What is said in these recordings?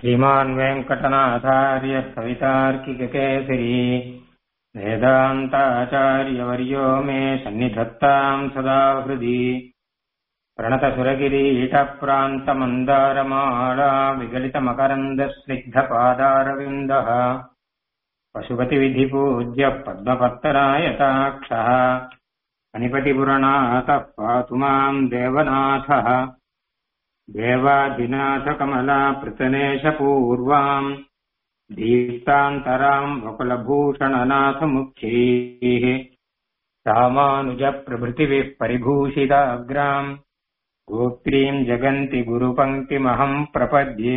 श्रीमान् वेङ्कटनाथार्यः कवितार्किककेसरी वेदान्ताचार्यवर्यो मे सन्निधत्ताम् सदा हृदि प्रणतसुरगिरीटप्रान्तमन्दारमाला विगलितमकरन्दस्निग्धपादारविन्दः पशुपतिविधिपूज्यः पद्मपत्तरायताक्षः अनिपतिपुरनाथः पातु माम् देवनाथः देवाधिनाथकमलापृतनेशपूर्वाम् दीप्तान्तराम् वकुलभूषणनाथमुख्यैः रामानुजप्रभृतिभिः परिभूषिताग्राम् गोत्रीम् जगन्ति गुरुपङ्क्तिमहम् प्रपद्ये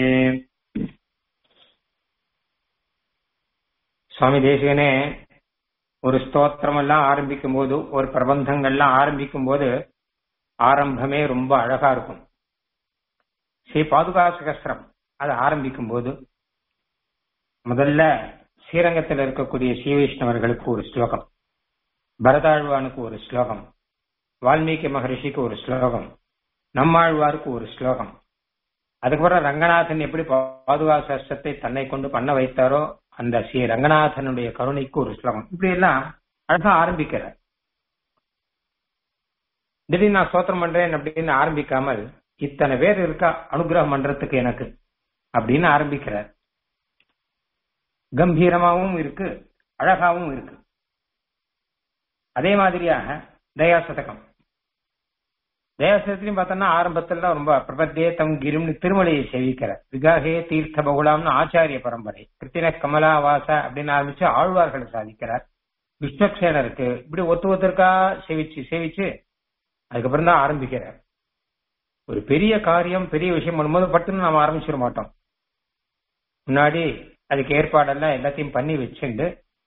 சுவாமி தேசிகனே ஒரு ஸ்தோத்திரம் எல்லாம் ஆரம்பிக்கும் போது ஒரு பிரபந்தங்கள்லாம் ஆரம்பிக்கும் போது ஆரம்பமே ரொம்ப அழகா இருக்கும் ஸ்ரீ பாதுகா சகஸ்திரம் அதை ஆரம்பிக்கும் போது முதல்ல ஸ்ரீரங்கத்தில் இருக்கக்கூடிய ஸ்ரீ வைஷ்ணவர்களுக்கு ஒரு ஸ்லோகம் பரதாழ்வானுக்கு ஒரு ஸ்லோகம் வால்மீகி மகரிஷிக்கு ஒரு ஸ்லோகம் நம்மாழ்வாருக்கு ஒரு ஸ்லோகம் அதுக்கப்புறம் ரங்கநாதன் எப்படி பாதுகா சஸ்திரத்தை தன்னை கொண்டு பண்ண வைத்தாரோ அந்த ஸ்ரீ ரங்கநாதனுடைய கருணைக்கு ஒரு ஸ்லோகம் இப்படி எல்லாம் அழகா ஆரம்பிக்கிறார் திடீர்னு நான் சோத்திரம் பண்றேன் அப்படின்னு ஆரம்பிக்காமல் இத்தனை பேர் இருக்கா அனுகிரகம் பண்றதுக்கு எனக்கு அப்படின்னு ஆரம்பிக்கிறார் கம்பீரமாவும் இருக்கு அழகாவும் இருக்கு அதே மாதிரியாக தயாசதகம் தயாசதத்திலையும் பார்த்தோம்னா ஆரம்பத்துல ரொம்ப பிரபத்தே தம் கிரிம்னு திருமலையை சேவிக்கிறார் விகாகே தீர்த்த பகுலாம்னு ஆச்சாரிய பரம்பரை கிருத்தின கமலாவாச அப்படின்னு ஆரம்பிச்சு ஆழ்வார்களை சாதிக்கிறார் விஸ்வக்சேனருக்கு இப்படி ஒத்து ஒருத்தருக்கா சேவிச்சு சேவிச்சு அதுக்கப்புறம் தான் ஆரம்பிக்கிறார் ஒரு பெரிய காரியம் பெரிய விஷயம் பண்ணும்போது பட்டுன்னு நாம ஆரம்பிச்சிட மாட்டோம் முன்னாடி அதுக்கு ஏற்பாடெல்லாம் எல்லாத்தையும் பண்ணி வச்சுண்டு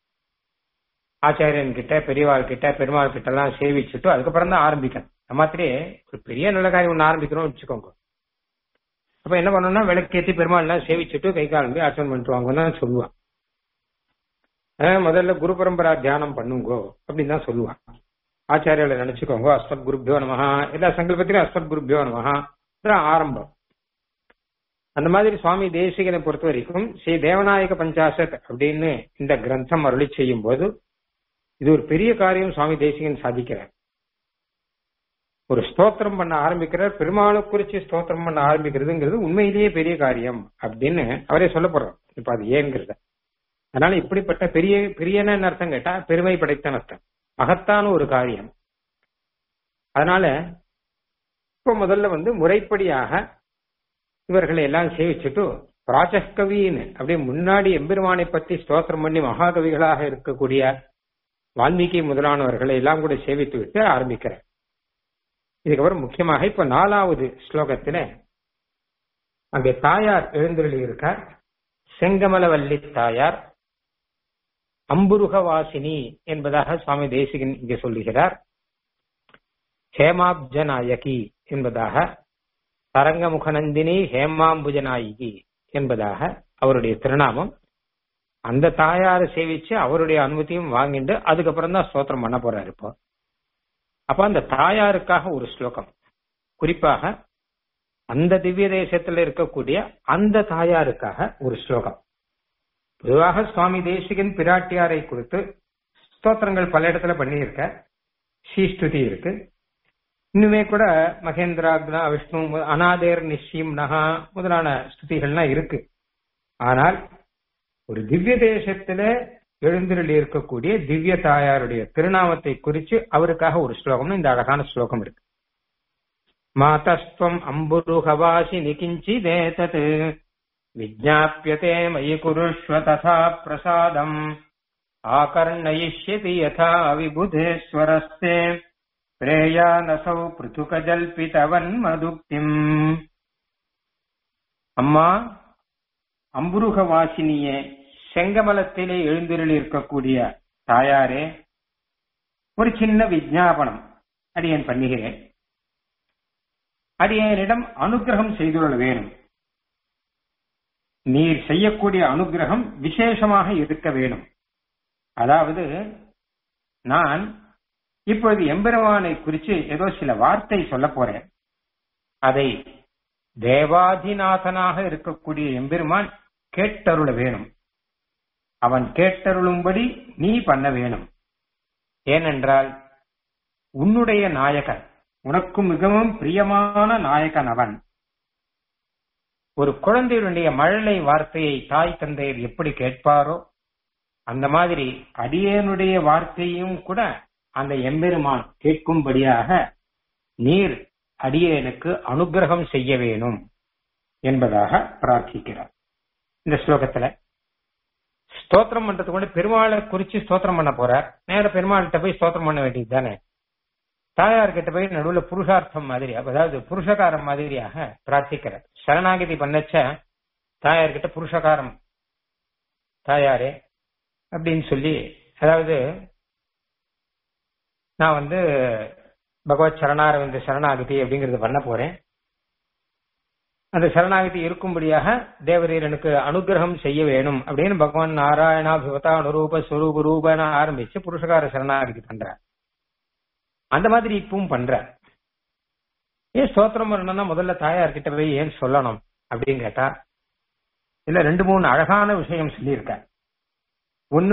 ஆச்சாரியன் கிட்ட பெரியவாள் கிட்ட பெருமாள் கிட்ட எல்லாம் சேவிச்சுட்டு அதுக்கப்புறம் தான் ஆரம்பிக்கணும் மாதிரி ஒரு பெரிய நல்ல காரியம் ஒன்று ஆரம்பிக்கிறோம் வச்சுக்கோங்க அப்ப என்ன பண்ணணும்னா விளக்கேத்தி பெருமாள் எல்லாம் சேவிச்சுட்டு கை காலம்பி ஆச்சரியம் பண்ணிட்டு வாங்கன்னு சொல்லுவான் முதல்ல குரு பரம்பரா தியானம் பண்ணுங்கோ அப்படின்னு தான் சொல்லுவான் ஆச்சாரியால நினைச்சுக்கோங்க அஸ்மத் குருபியோ நமஹா எல்லா சங்கல்பத்திலும் அஸ்மத் குருபியோ நமஹா ஆரம்பம் அந்த மாதிரி சுவாமி தேசிகனை பொறுத்த வரைக்கும் ஸ்ரீ தேவநாயக பஞ்சாசத் அப்படின்னு இந்த கிரந்தம் அருளி செய்யும் போது இது ஒரு பெரிய காரியம் சுவாமி தேசிகன் சாதிக்கிறார் ஒரு ஸ்தோத்திரம் பண்ண ஆரம்பிக்கிறார் பெருமாளை குறிச்சு ஸ்தோத்திரம் பண்ண ஆரம்பிக்கிறதுங்கிறது உண்மையிலேயே பெரிய காரியம் அப்படின்னு அவரே சொல்ல போறோம் இப்ப அது ஏங்கிறத அதனால இப்படிப்பட்ட பெரிய பெரியன அர்த்தம் கேட்டா பெருமை படைத்தன அர்த்தம் மகத்தான ஒரு காரியம் அதனால இப்ப முதல்ல வந்து முறைப்படியாக இவர்களை எல்லாம் சேவிச்சுட்டு பிராச்சகவின்னு அப்படியே முன்னாடி எம்பெருமானை பத்தி ஸ்தோத்திரம் பண்ணி மகாகவிகளாக இருக்கக்கூடிய வால்மீகி முதலானவர்களை எல்லாம் கூட சேவித்து விட்டு ஆரம்பிக்கிறார் இதுக்கப்புறம் முக்கியமாக இப்ப நாலாவது ஸ்லோகத்துல அங்கே தாயார் எழுந்தருளி இருக்கார் செங்கமலவல்லி தாயார் அம்புருகவாசினி என்பதாக சுவாமி தேசிகன் இங்கே சொல்லுகிறார் ஹேமாப்ஜநாயகி என்பதாக தரங்கமுகநந்தினி ஹேமாம்புஜநாயகி என்பதாக அவருடைய திருநாமம் அந்த தாயாரை சேவிச்சு அவருடைய அனுமதியும் வாங்கிட்டு அதுக்கப்புறம் தான் ஸ்தோத்திரம் பண்ண போறாரு இப்போ அப்ப அந்த தாயாருக்காக ஒரு ஸ்லோகம் குறிப்பாக அந்த திவ்ய தேசத்துல இருக்கக்கூடிய அந்த தாயாருக்காக ஒரு ஸ்லோகம் பொதுவாக சுவாமி தேசிகன் பிராட்டியாரை குறித்து ஸ்தோத்திரங்கள் பல இடத்துல பண்ணியிருக்க ஸ்ரீஸ்துதி இருக்கு இன்னுமே கூட மகேந்திராக்னா விஷ்ணு அனாதேர் நிச்சயம் நகா முதலான ஸ்துதிகள்லாம் இருக்கு ஆனால் ஒரு திவ்ய தேசத்துல எழுந்திரளி இருக்கக்கூடிய திவ்ய தாயாருடைய திருநாமத்தை குறிச்சு அவருக்காக ஒரு ஸ்லோகம்னு இந்த அழகான ஸ்லோகம் இருக்கு மாதஸ்துவம் அம்புருகவாசி நிகிஞ்சி தேதத் விஜாபியதே மயி குருஷ்வ ததா பிரசாதம் ஆகர்ணயிஷ்யதி யதா விபுதேஸ்வரஸ்தே பிரேயானசௌ பிருத்துகஜல்பிதவன்மதுக்திம் அம்மா அம்புருகவாசினியே செங்கமலத்திலே எழுந்திரளி இருக்கக்கூடிய தாயாரே ஒரு சின்ன விஜாபனம் அடியேன் பண்ணுகிறேன் அடியேனிடம் அனுகிரகம் செய்துள்ள வேணும் நீர் செய்யக்கூடிய அனுகிரகம் விசேஷமாக இருக்க வேணும் அதாவது நான் இப்பொழுது எம்பெருமானை குறித்து ஏதோ சில வார்த்தை சொல்ல போறேன் அதை தேவாதிநாதனாக இருக்கக்கூடிய எம்பெருமான் கேட்டருள வேணும் அவன் கேட்டருளும்படி நீ பண்ண வேணும் ஏனென்றால் உன்னுடைய நாயகன் உனக்கு மிகவும் பிரியமான நாயகன் அவன் ஒரு குழந்தையுடைய மழலை வார்த்தையை தாய் தந்தையர் எப்படி கேட்பாரோ அந்த மாதிரி அடியனுடைய வார்த்தையும் கூட அந்த எம்பெருமான் கேட்கும்படியாக நீர் அடியனுக்கு அனுகிரகம் செய்ய வேணும் என்பதாக பிரார்த்திக்கிறார் இந்த ஸ்லோகத்துல ஸ்தோத்திரம் பண்றதுக்கு கூட பெருமாளை குறிச்சு ஸ்தோத்திரம் பண்ண போறார் நேர பெருமாள்கிட்ட போய் ஸ்தோத்திரம் பண்ண வேண்டியது தானே தாயார் கிட்ட போய் நடுவுல புருஷார்த்தம் மாதிரி அதாவது புருஷகாரம் மாதிரியாக பிரார்த்திக்கிறார் சரணாகதி பண்ணச்ச தாயார் கிட்ட புருஷகாரம் தாயாரே அப்படின்னு சொல்லி அதாவது நான் வந்து பகவத் சரணாரவிந்த சரணாகதி அப்படிங்கறது பண்ண போறேன் அந்த சரணாகதி இருக்கும்படியாக தேவரீர் எனக்கு அனுகிரகம் செய்ய வேணும் அப்படின்னு பகவான் நாராயணாபிவதா அனுரூப ஸ்வரூப ரூபன ஆரம்பிச்சு புருஷகார சரணாகதி பண்றார் அந்த மாதிரி இப்பவும் பண்ற ஏன் ஸ்தோத்திரம் பண்ணணும்னா முதல்ல தாயார் கிட்ட போய் ஏன் சொல்லணும் அப்படின்னு கேட்டா இல்ல ரெண்டு மூணு அழகான விஷயம் சொல்லியிருக்க ஒண்ணு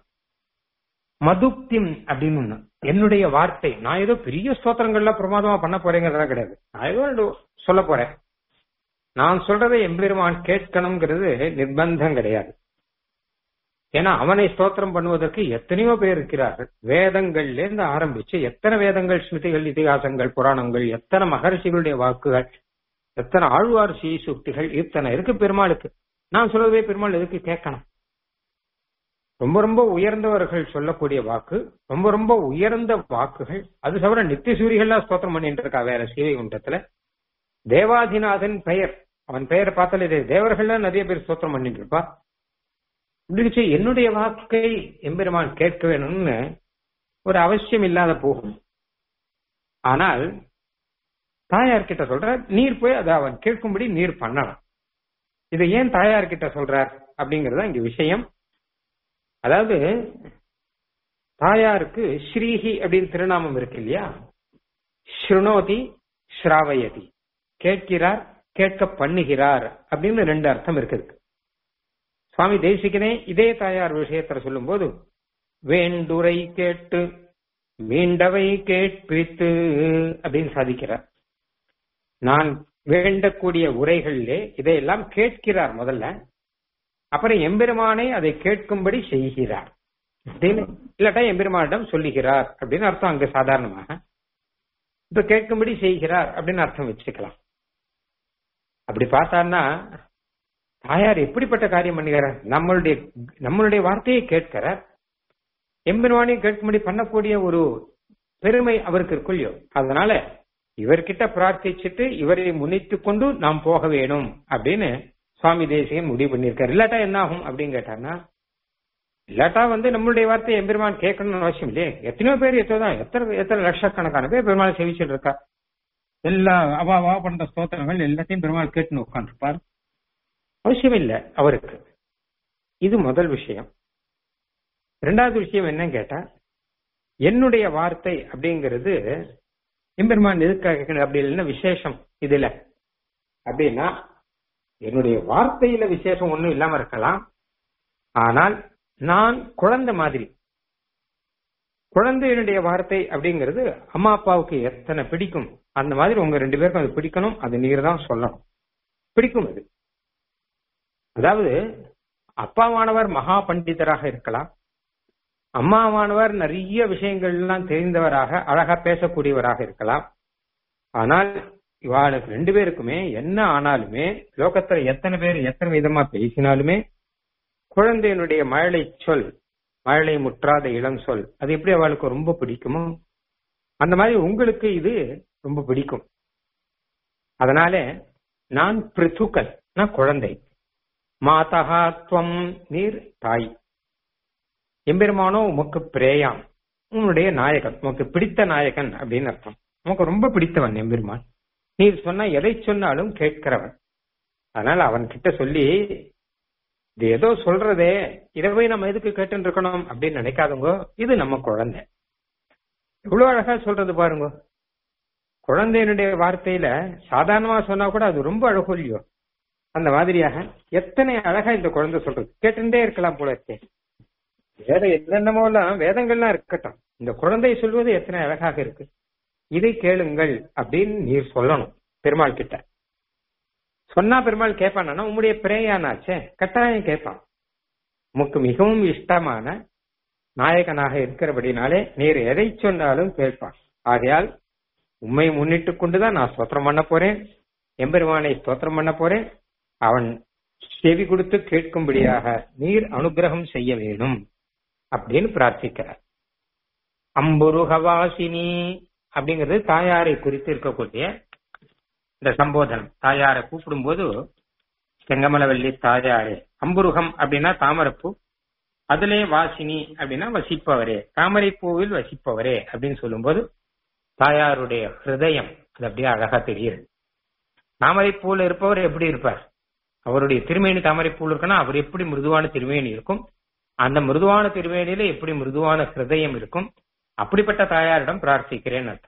மதுப்திம் அப்படின்னு ஒண்ணு என்னுடைய வார்த்தை நான் ஏதோ பெரிய ஸ்தோத்திரங்கள்லாம் பிரமாதமா பண்ண போறேங்கிறதா கிடையாது நான் ஏதோ ரெண்டு சொல்ல போறேன் நான் சொல்றதை எம்பெருமான் கேட்கணுங்கிறது நிர்பந்தம் கிடையாது ஏன்னா அவனை ஸ்தோத்திரம் பண்ணுவதற்கு எத்தனையோ பேர் இருக்கிறார்கள் வேதங்கள்ல இருந்து ஆரம்பிச்சு எத்தனை வேதங்கள் ஸ்மிருதிகள் இதிகாசங்கள் புராணங்கள் எத்தனை மகர்ஷிகளுடைய வாக்குகள் எத்தனை ஆழ்வார் சீசுக்திகள் இத்தனை இருக்கு பெருமாளுக்கு நான் சொல்றதே பெருமாள் எதுக்கு கேட்கணும் ரொம்ப ரொம்ப உயர்ந்தவர்கள் சொல்லக்கூடிய வாக்கு ரொம்ப ரொம்ப உயர்ந்த வாக்குகள் அது தவிர நித்திய சூரிகள்லாம் ஸ்தோத்திரம் பண்ணிட்டு இருக்கா வேற சீவை குண்டத்துல தேவாதிநாதன் பெயர் அவன் பெயரை பார்த்தாலே இது தேவர்கள்லாம் நிறைய பேர் ஸ்தோத்திரம் பண்ணிட்டு இருப்பா இப்படி என்னுடைய வாக்கை எம்பெருமான் கேட்க வேணும்னு ஒரு அவசியம் இல்லாத போகும் ஆனால் தாயார் கிட்ட சொல்ற நீர் போய் அதை அவன் கேட்கும்படி நீர் பண்ணலாம் இதை ஏன் தாயார் கிட்ட சொல்றார் அப்படிங்கறத இங்க விஷயம் அதாவது தாயாருக்கு ஸ்ரீஹி அப்படின்னு திருநாமம் இருக்கு இல்லையா ஸ்ருணோதி ஸ்ராவயதி கேட்கிறார் கேட்க பண்ணுகிறார் அப்படின்னு ரெண்டு அர்த்தம் இருக்குது சுவாமி தேசிகனே இதே தாயார் விஷயத்துல சொல்லும் போது வேண்டுரை கேட்டு மீண்டவை கேட்பித்து அப்படின்னு சாதிக்கிறார் நான் வேண்டக்கூடிய உரைகளிலே இதையெல்லாம் கேட்கிறார் முதல்ல அப்புறம் எம்பெருமானை அதை கேட்கும்படி செய்கிறார் அப்படின்னு இல்லாட்டா எம்பெருமானிடம் சொல்லுகிறார் அப்படின்னு அர்த்தம் அங்க சாதாரணமாக இப்ப கேட்கும்படி செய்கிறார் அப்படின்னு அர்த்தம் வச்சுக்கலாம் அப்படி பார்த்தான்னா தாயார் எப்படிப்பட்ட காரியம் பண்ணுகிறார் நம்மளுடைய நம்மளுடைய வார்த்தையை கேட்கிறார் எம்பெருமானையும் கேட்கும்படி பண்ணக்கூடிய ஒரு பெருமை அவருக்கு இருக்குல்லையோ அதனால இவர்கிட்ட பிரார்த்திச்சுட்டு இவரை முன்னிட்டு கொண்டு நாம் போக வேணும் அப்படின்னு சுவாமி தேசிகன் முடிவு பண்ணியிருக்காரு இல்லாட்டா என்ன ஆகும் அப்படின்னு கேட்டார்னா இல்லாட்டா வந்து நம்மளுடைய வார்த்தையை எம்பெருமான் கேட்கணும்னு அவசியம் இல்லையே எத்தனையோ பேர் எத்தோதான் எத்தனை எத்தனை லட்சக்கணக்கான பேர் பெருமாள் செவிச்சுட்டு இருக்கா எல்லா அவா அவா பண்ற ஸ்தோத்திரங்கள் எல்லாத்தையும் பெருமாள் கேட்டுன்னு உட்காந்துருப்பார் அவசியம் இல்லை அவருக்கு இது முதல் விஷயம் ரெண்டாவது விஷயம் என்னன்னு கேட்டா என்னுடைய வார்த்தை அப்படிங்கிறது எம்பெருமான் எதுக்காக அப்படி இல்லைன்னா விசேஷம் இதுல அப்படின்னா என்னுடைய வார்த்தையில விசேஷம் ஒண்ணும் இல்லாம இருக்கலாம் ஆனால் நான் குழந்தை மாதிரி குழந்தையினுடைய வார்த்தை அப்படிங்கிறது அம்மா அப்பாவுக்கு எத்தனை பிடிக்கும் அந்த மாதிரி உங்க ரெண்டு பேருக்கும் அது பிடிக்கணும் அது நீர் தான் சொல்லணும் பிடிக்கும் அது அதாவது அப்பாவானவர் மகா பண்டிதராக இருக்கலாம் அம்மாவானவர் நிறைய விஷயங்கள்லாம் தெரிந்தவராக அழகா பேசக்கூடியவராக இருக்கலாம் ஆனால் இவாளுக்கு ரெண்டு பேருக்குமே என்ன ஆனாலுமே லோகத்துல எத்தனை பேர் எத்தனை விதமா பேசினாலுமே குழந்தையினுடைய மழலை சொல் மழலை முற்றாத இளம் சொல் அது எப்படி அவளுக்கு ரொம்ப பிடிக்குமோ அந்த மாதிரி உங்களுக்கு இது ரொம்ப பிடிக்கும் அதனால நான் பிரித்துக்கல் நான் குழந்தை மாதகா துவம் நீர் தாய் எம்பெருமானோ உமக்கு பிரேயாம் உன்னுடைய நாயகன் உமக்கு பிடித்த நாயகன் அப்படின்னு அர்த்தம் உமக்கு ரொம்ப பிடித்தவன் எம்பெருமான் நீர் சொன்னா எதை சொன்னாலும் கேட்கிறவன் அதனால அவன் கிட்ட சொல்லி இது ஏதோ சொல்றதே இதை போய் நம்ம எதுக்கு கேட்டு இருக்கணும் அப்படின்னு நினைக்காதவங்க இது நம்ம குழந்தை எவ்வளவு அழகா சொல்றது பாருங்க குழந்தையினுடைய வார்த்தையில சாதாரணமா சொன்னா கூட அது ரொம்ப அழகு இல்லையோ அந்த மாதிரியாக எத்தனை அழகா இந்த குழந்தை சொல்றது கேட்டுட்டே இருக்கலாம் போல இருக்கே வேதம் என்னென்னமோ எல்லாம் வேதங்கள்லாம் இருக்கட்டும் இந்த குழந்தை சொல்வது எத்தனை அழகாக இருக்கு இதை கேளுங்கள் அப்படின்னு நீர் சொல்லணும் பெருமாள் கிட்ட சொன்னா பெருமாள் கேட்பானா உம்முடைய பிரேயானாச்சே கட்டாயம் கேட்பான் உமக்கு மிகவும் இஷ்டமான நாயகனாக இருக்கிறபடினாலே நீர் எதை சொன்னாலும் கேட்பான் ஆகையால் உண்மை முன்னிட்டு கொண்டுதான் நான் ஸ்தோத்திரம் பண்ண போறேன் எம்பெருமானை ஸ்தோத்திரம் பண்ண போறேன் அவன் செவி கொடுத்து கேட்கும்படியாக நீர் அனுகிரகம் செய்ய வேணும் அப்படின்னு பிரார்த்திக்கிறார் அம்புருகவாசினி அப்படிங்கிறது தாயாரை குறித்து இருக்கக்கூடிய இந்த சம்போதனம் தாயாரை கூப்பிடும்போது செங்கமலவல்லி தாயாரே அம்புருகம் அப்படின்னா தாமரப்பூ அதிலே வாசினி அப்படின்னா வசிப்பவரே தாமரை பூவில் வசிப்பவரே அப்படின்னு சொல்லும்போது தாயாருடைய ஹிருதயம் அது அப்படியே அழகா தெரியுது தாமரை பூவில் இருப்பவர் எப்படி இருப்பார் அவருடைய திருமேனி தாமரை பூவில் இருக்குன்னா அவர் எப்படி மிருதுவான திருமேனி இருக்கும் அந்த மிருதுவான திருமேனியில எப்படி மிருதுவான ஹிருதயம் இருக்கும் அப்படிப்பட்ட தாயாரிடம் பிரார்த்திக்கிறேன் அர்த்தம்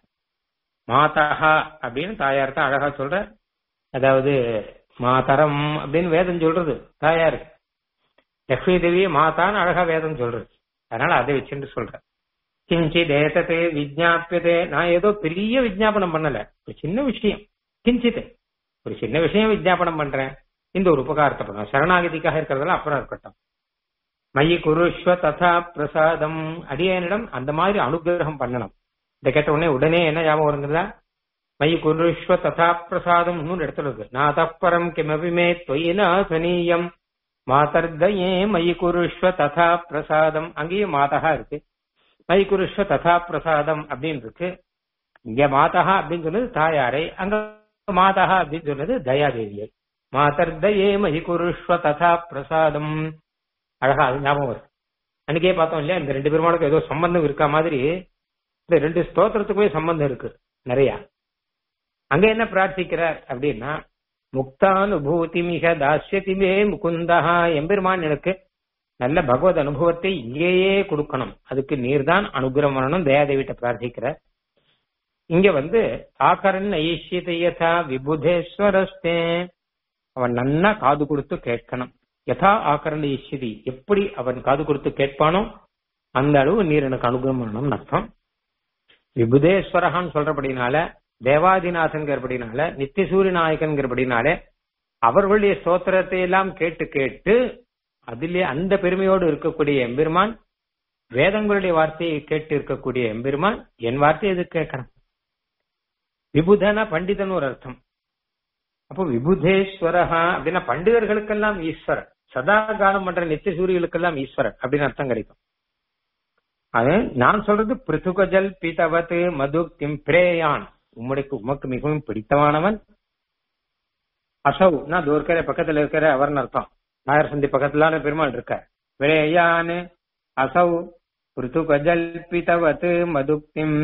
மாதா அப்படின்னு தாயார் தான் அழகா சொல்ற அதாவது மாதரம் அப்படின்னு வேதம் சொல்றது தாயாரு லக்ஷ்மி தேவியை மாதான்னு அழகா வேதம் சொல்றது அதனால அதை வச்சுட்டு சொல்றேன் கிஞ்சித் ஏதத்தே விஜாபியதே நான் ஏதோ பெரிய விஜாபனம் பண்ணல ஒரு சின்ன விஷயம் கிஞ்சித் ஒரு சின்ன விஷயம் விஜாபனம் பண்றேன் இந்த ஒரு உபகாரத்தை பண்ணுவேன் சரணாகதிக்காக இருக்கிறதெல்லாம் அப்புறம் இருக்கட்டும் மைய குருஷ்வ ததா பிரசாதம் அடியனிடம் அந்த மாதிரி அனுகிரகம் பண்ணணும் இதை கேட்ட உடனே உடனே என்ன ஞாபகம் வருங்கிறதா மைய குருஷ்வ ததா பிரசாதம் இன்னொரு இடத்துல இருக்கு நாதப்பரம் கிமபிமே தொயினா சனீயம் மாதர்தயே மயி குருஷ்வ ததா பிரசாதம் அங்கேயும் மாதகா இருக்கு மயி குருஷ்வ ததா பிரசாதம் அப்படின்னு இருக்கு இங்க மாதகா அப்படின்னு சொன்னது தாயாரை அங்க மாதகா அப்படின்னு சொன்னது தயாதேவியை மாதர்தயே மயி குருஷ்வ ததா பிரசாதம் அழகா அது ஞாபகம் வரும் அன்னைக்கே பார்த்தோம் இல்லையா இந்த ரெண்டு பெருமாளுக்கும் ஏதோ சம்பந்தம் இருக்கா மாதிரி இந்த ரெண்டு ஸ்தோத்திரத்துக்குமே சம்பந்தம் இருக்கு நிறைய அங்க என்ன பிரார்த்திக்கிறார் அப்படின்னா முக்தானுபூதி மிக தாசியதிமே முகுந்தா எம்பெருமான் எனக்கு நல்ல பகவத் அனுபவத்தை இங்கேயே கொடுக்கணும் அதுக்கு நீர்தான் அனுகிரகம் பண்ணணும் தயாதேவிட்ட பிரார்த்திக்கிறார் இங்க வந்து ஆகரன் ஐஷ்யதையதா விபுதேஸ்வரஸ்தே அவன் நன்னா காது கொடுத்து கேட்கணும் யதா ஆகரன் ஐஷ்யதி எப்படி அவன் காது கொடுத்து கேட்பானோ அந்த அளவு நீர் எனக்கு அனுகிரகம் பண்ணணும்னு அர்த்தம் விபுதேஸ்வரகான்னு சொல்றபடினால தேவாதிநாதன்கிறபடினால நித்திய சூரிய நாயகன்கிறபடினாலே அவர்களுடைய ஸ்தோத்திரத்தை எல்லாம் கேட்டு கேட்டு அதிலே அந்த பெருமையோடு இருக்கக்கூடிய எம்பெருமான் வேதங்களுடைய வார்த்தையை கேட்டு இருக்கக்கூடிய எம்பெருமான் என் வார்த்தையை எதுக்கு கேட்கறான் விபுதன பண்டிதன் ஒரு அர்த்தம் அப்போ விபுதேஸ்வரஹா அப்படின்னா பண்டிதர்களுக்கெல்லாம் ஈஸ்வரன் சதா காலம் பண்ற நித்திய சூரியர்களுக்கெல்லாம் ஈஸ்வரன் அப்படின்னு அர்த்தம் கிடைக்கும் அது நான் சொல்றது பிருத்துகஜல் பீதவத் மது பிரேயான் உம்முடைய உமக்கு மிகவும் பிடித்தமானவன் அசௌ நான் இருக்கிற பக்கத்துல இருக்கிற அவர்னு அர்த்தம் நாயர் சந்தி பக்கத்துல பெருமாள் இருக்க பிரேயான் அசௌ பிருத்துகஜல் பீதவத் மதுக்திம்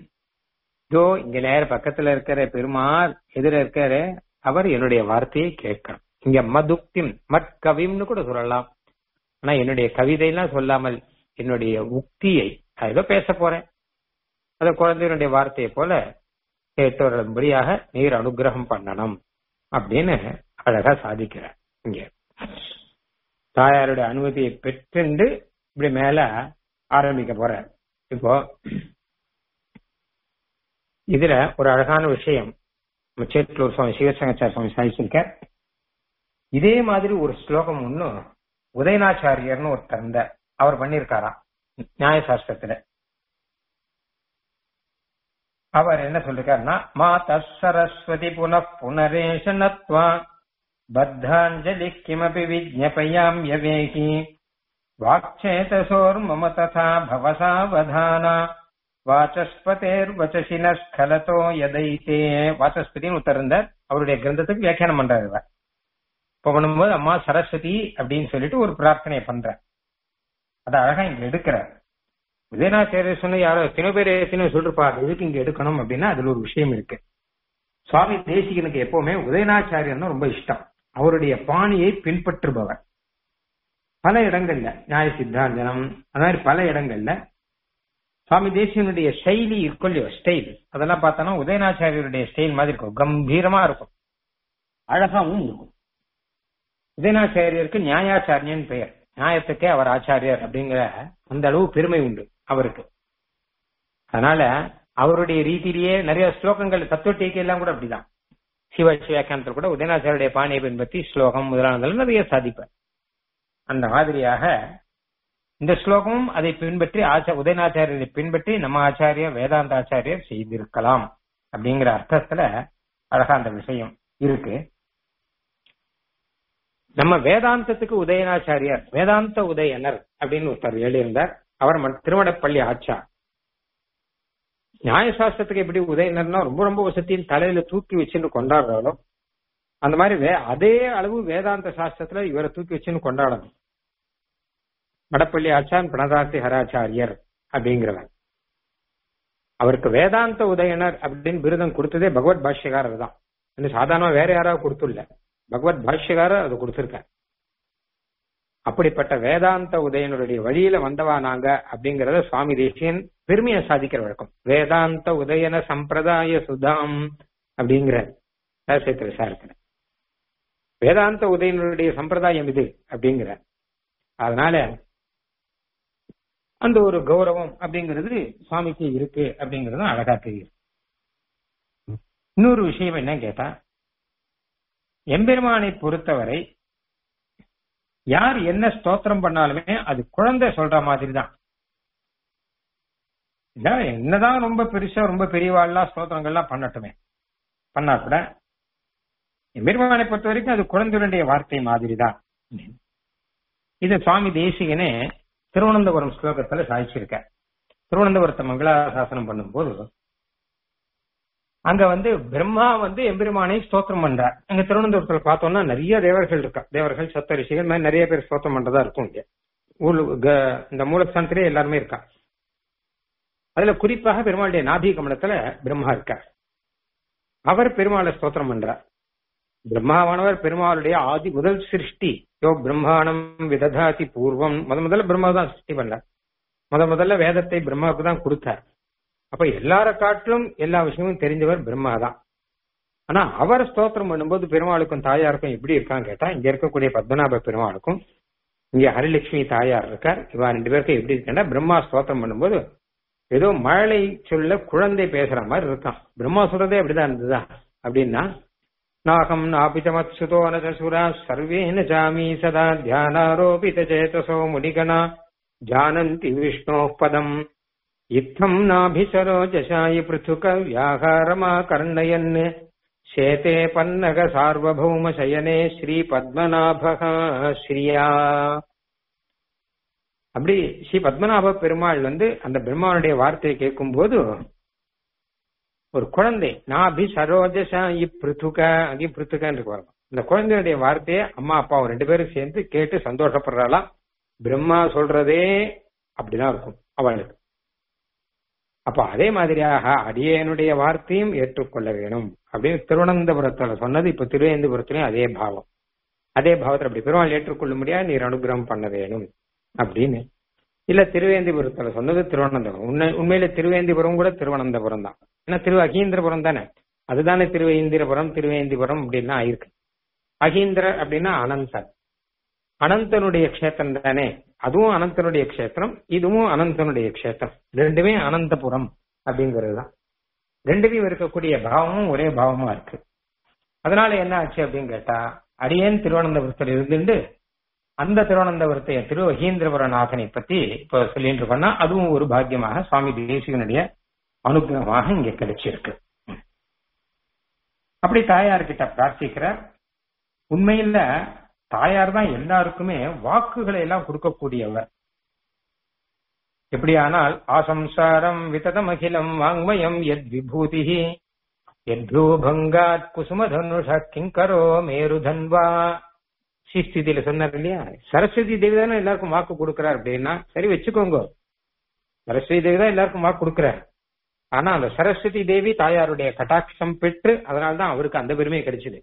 ஜோ இங்க நேர பக்கத்துல இருக்கிற பெருமாள் எதிர இருக்கிற அவர் என்னுடைய வார்த்தையை கேட்கணும் இங்க மதுக்திம் மட்கவிம்னு கூட சொல்லலாம் ஆனா என்னுடைய கவிதையெல்லாம் சொல்லாமல் என்னுடைய உக்தியை ஏதோ பேச போறேன் அந்த குழந்தையினுடைய வார்த்தையை போல கேட்டவர்களும்படியாக நீர் அனுகிரகம் பண்ணணும் அப்படின்னு அழகா சாதிக்கிறார் இங்க தாயாருடைய அனுமதியை பெற்றுண்டு இப்படி மேல ஆரம்பிக்க போற இப்போ இதுல ஒரு அழகான விஷயம் சேத்தூர் சுவாமி சிவசங்கச்சார சுவாமி சாதிச்சிருக்க இதே மாதிரி ஒரு ஸ்லோகம் ஒன்னும் உதயநாச்சாரியர்னு ஒருத்தர் இருந்தார் அவர் பண்ணிருக்காராம் நியாயசாஸ்திரத்துல அவர் என்ன சொல்லிருக்காருன்னா மாத சரஸ்வதி புன புனரேஷனத்வா பத்தாஞ்சலி கிமபி விஜ்ஞபயாம் யவேகி வாக்ஷேதசோர் மம ததா பவசாவதானா வாச்சஸ்பதேர்வச்சின ஸ்கலதோ யதைத்தே வாச்சஸ்பதினு ஒருத்தர் இருந்தார் அவருடைய கிரந்தத்துக்கு வியாக்கியானம் பண்றாரு இவர் இப்ப பண்ணும்போது அம்மா சரஸ்வதி அப்படின்னு சொல்லிட்டு ஒரு பிரார்த்தனை பண்ற அத அழகா இங்க எடுக்கிறார் விஜயநாச்சாரிய சொன்ன யாரோ எத்தனை பேர் எத்தனை சொல்லிருப்பா அது எதுக்கு இங்க எடுக்கணும் அப்படின்னா அதுல ஒரு விஷயம் இருக்கு சுவாமி தேசிகனுக்கு எப்பவுமே உதயநாச்சாரியன் ரொம்ப இஷ்டம் அவருடைய பாணியை பின்பற்றுபவர் பல இடங்கள்ல நியாய சித்தாந்தனம் அந்த மாதிரி பல இடங்கள்ல சுவாமி தேசியனுடைய செயலி இருக்கும் இல்லையோ ஸ்டைல் அதெல்லாம் பார்த்தோன்னா உதயநாச்சாரியருடைய ஸ்டைல் மாதிரி இருக்கும் கம்பீரமா இருக்கும் அழகாவும் இருக்கும் உதயநாச்சாரியருக்கு நியாயாச்சாரியன் பெயர் நியாயத்துக்கே அவர் ஆச்சாரியர் அப்படிங்கிற அந்த அளவு பெருமை உண்டு அவருக்கு அதனால அவருடைய ரீதியிலேயே நிறைய ஸ்லோகங்கள் தத்துவ டீக்கை எல்லாம் கூட அப்படிதான் சிவ சிவாக்கியானத்தில் கூட உதயநாச்சாரியுடைய பாணியை பின்பற்றி ஸ்லோகம் முதலானதெல்லாம் நிறைய சாதிப்பார் அந்த மாதிரியாக இந்த ஸ்லோகமும் அதை பின்பற்றி ஆச்சா உதயநாச்சாரியரை பின்பற்றி நம்ம ஆச்சாரியர் வேதாந்த ஆச்சாரியர் செய்திருக்கலாம் அப்படிங்கிற அர்த்தத்துல அழகா அந்த விஷயம் இருக்கு நம்ம வேதாந்தத்துக்கு உதயநாச்சாரியார் வேதாந்த உதயனர் அப்படின்னு ஒருத்தர் எழுதியிருந்தார் அவர் ம- திருவடப்பள்ளி ஆச்சார் நியாயசாஸ்திரத்துக்கு எப்படி உதயனர்னா ரொம்ப ரொம்ப வசத்தியின் தலையில தூக்கி வச்சுன்னு கொண்டாடுறாரோ அந்த மாதிரி வே அதே அளவு வேதாந்த சாஸ்திரத்துல இவரை தூக்கி வச்சுன்னு கொண்டாடணும் வடப்பள்ளி ஆச்சான் பிரணதார்த்தி ஹராச்சாரியர் அப்படிங்கிறவர் அவருக்கு வேதாந்த உதயனர் அப்படின்னு விருதம் கொடுத்ததே பகவத் பாஷ்யகாரர் தான் இன்னும் சாதாரணமா வேற யாராவது கொடுத்துள்ள பகவத் பாஷ்யகாரர் அது கொடுத்திருக்கார் அப்படிப்பட்ட வேதாந்த உதயனருடைய வழியில வந்தவா நாங்க அப்படிங்கறத சுவாமி தேசியன் பெருமையை சாதிக்கிற வழக்கம் வேதாந்த உதயன சம்பிரதாய சுதாம் அப்படிங்கிற ரகசியத்தை விசாரிக்கிற வேதாந்த உதயனருடைய சம்பிரதாயம் இது அப்படிங்கிற அதனால அந்த ஒரு கௌரவம் அப்படிங்கிறது சுவாமிக்கு இருக்கு அப்படிங்கறதும் அழகா தெரியுது இன்னொரு விஷயம் என்ன கேட்டா எம்பெருமானை பொறுத்தவரை யார் என்ன ஸ்தோத்திரம் பண்ணாலுமே அது குழந்தை சொல்ற மாதிரி தான் இல்ல என்னதான் ரொம்ப பெருசா ரொம்ப பெரியவாள்லாம் ஸ்தோத்திரங்கள்லாம் பண்ணட்டுமே பண்ணா கூட எம்பெருமானை பொறுத்த வரைக்கும் அது குழந்தைகளுடைய வார்த்தை மாதிரி தான் இது சுவாமி தேசிகனே திருவனந்தபுரம் ஸ்லோகத்துல சாதிச்சிருக்க திருவனந்தபுரத்தை மங்களாசாசனம் பண்ணும்போது அங்க வந்து பிரம்மா வந்து எம்பெருமானை ஸ்தோத்திரம் பண்றார் அங்க திருவனந்தபுரத்துல பார்த்தோம்னா நிறைய தேவர்கள் இருக்கா தேவர்கள் சப்தரிஷிகள் மாதிரி நிறைய பேர் ஸ்தோத்திரம் பண்றதா இருக்கும் இங்க ஊர்ல க- இந்த மூலஸ்தானத்திலே எல்லாருமே இருக்கா அதுல குறிப்பாக பெருமாளுடைய நாபி கமலத்துல பிரம்மா இருக்கார் அவர் பெருமாளை ஸ்தோத்திரம் பண்றார் பிரம்மாவானவர் பெருமாளுடைய ஆதி முதல் சிருஷ்டி யோ பிரம்மாணம் விததாதி பூர்வம் முத முதல்ல பிரம்மா தான் சிருஷ்டி பண்ணார் முத முதல்ல வேதத்தை பிரம்மாவுக்கு தான் கொடுத்தார் அப்ப எல்லார காட்டிலும் எல்லா விஷயமும் தெரிஞ்சவர் பிரம்மா தான் ஆனா அவர் ஸ்தோத்திரம் பண்ணும்போது பெருமாளுக்கும் தாயாருக்கும் எப்படி இருக்கான்னு கேட்டா இங்க இருக்கக்கூடிய பத்மநாப பெருமாளுக்கும் இங்க ஹரிலட்சுமி தாயார் இருக்கார் இவா ரெண்டு பேருக்கும் எப்படி இருக்குன்னா பிரம்மா ஸ்தோத்திரம் பண்ணும்போது ஏதோ மழலை சொல்ல குழந்தை பேசுற மாதிரி இருக்கான் பிரம்மா சொல்றதே அப்படிதான் இருந்ததா அப்படின்னா நாகம் நாபிதமத் சுதோ நசுரா சர்வே நஜாமி சதா தியானாரோபித சேதசோ முனிகணா ஜானந்தி விஷ்ணோ பதம் இத்தம் நாபிசரோஜசாயி பிருத்துக வியாகாரமா கர்ணயன் சேதே பன்னக சார்வபௌம சயனே ஸ்ரீ பத்மநாபகா ஸ்ரீயா அப்படி ஸ்ரீ பத்மநாப பெருமாள் வந்து அந்த பிரம்மாவுடைய வார்த்தையை கேட்கும் போது ஒரு குழந்தை நாபி சரோஜசா இப்பிருத்துக அங்கே பிருத்துகன்னு இருக்கு பாருங்க. இந்த குழந்தையுடைய வார்த்தையை அம்மா அப்பாவும் ரெண்டு பேரும் சேர்ந்து கேட்டு சந்தோஷப்படுறாளாம் பிரம்மா சொல்றதே அப்படிதான் இருக்கும் அவளுக்கு அப்ப அதே மாதிரியாக அடியனுடைய வார்த்தையும் ஏற்றுக்கொள்ள வேணும் அப்படின்னு திருவனந்தபுரத்துல சொன்னது இப்ப திருவேந்தபுரத்திலையும் அதே பாவம் அதே பாவத்துல அப்படி பெருமாள் ஏற்றுக்கொள்ள முடியாது நீர் அனுகிரகம் பண்ண வேணும் அப்படின்னு இல்ல திருவேந்திபுரத்துல சொன்னது திருவனந்தபுரம் உண்மை உண்மையில திருவேந்திபுரம் கூட திருவனந்தபுரம் தான் ஏன்னா திரு அகீந்திரபுரம் தானே அதுதானே திருவேந்திரபுரம் திருவேந்திபுரம் அப்படின்னா ஆயிருக்கு அகீந்திர அப்படின்னா அனந்தன் அனந்தனுடைய க்ஷேத்திரம் தானே அதுவும் அனந்தனுடைய க்ஷேத்திரம் இதுவும் அனந்தனுடைய க்ஷேத்திரம் ரெண்டுமே அனந்தபுரம் அப்படிங்கிறது தான் ரெண்டுலையும் இருக்கக்கூடிய பாவமும் ஒரே பாவமா இருக்கு அதனால என்ன ஆச்சு அப்படின்னு கேட்டா அடியேன் திருவனந்தபுரத்தில் இருந்துட்டு அந்த திருவனந்தபுரத்தை திரு மகேந்திரபுரநாதனை பத்தி இப்ப சொல்லிட்டு இருக்கோம்னா அதுவும் ஒரு பாக்கியமாக சுவாமி தேசிகனுடைய அனுகிரகமாக இங்க கிடைச்சிருக்கு அப்படி தாயார்கிட்ட பிரார்த்திக்கிறார் உண்மையில தாயார் தான் எல்லாருக்குமே வாக்குகளை எல்லாம் கொடுக்கக்கூடியவர் எப்படியானால் ஆசம்சாரம் விததம் அகிலம் வாங்மயம் எத் விபூதி எத்ரூபங்காத் குசுமதனுஷ கிங்கரோ மேருதன்வா ஸ்ரீஸ்திதியில சொன்னார் இல்லையா சரஸ்வதி தேவி தானே எல்லாருக்கும் வாக்கு கொடுக்கிறார் அப்படின்னா சரி வச்சுக்கோங்க சரஸ்வதி தேவி தான் எல்லாருக்கும் வாக்கு கொடுக்கிறார் ஆனா அந்த சரஸ்வதி தேவி தாயாருடைய கட்டாட்சம் பெற்று அதனால்தான் அவருக்கு அந்த பெருமை கிடைச்சது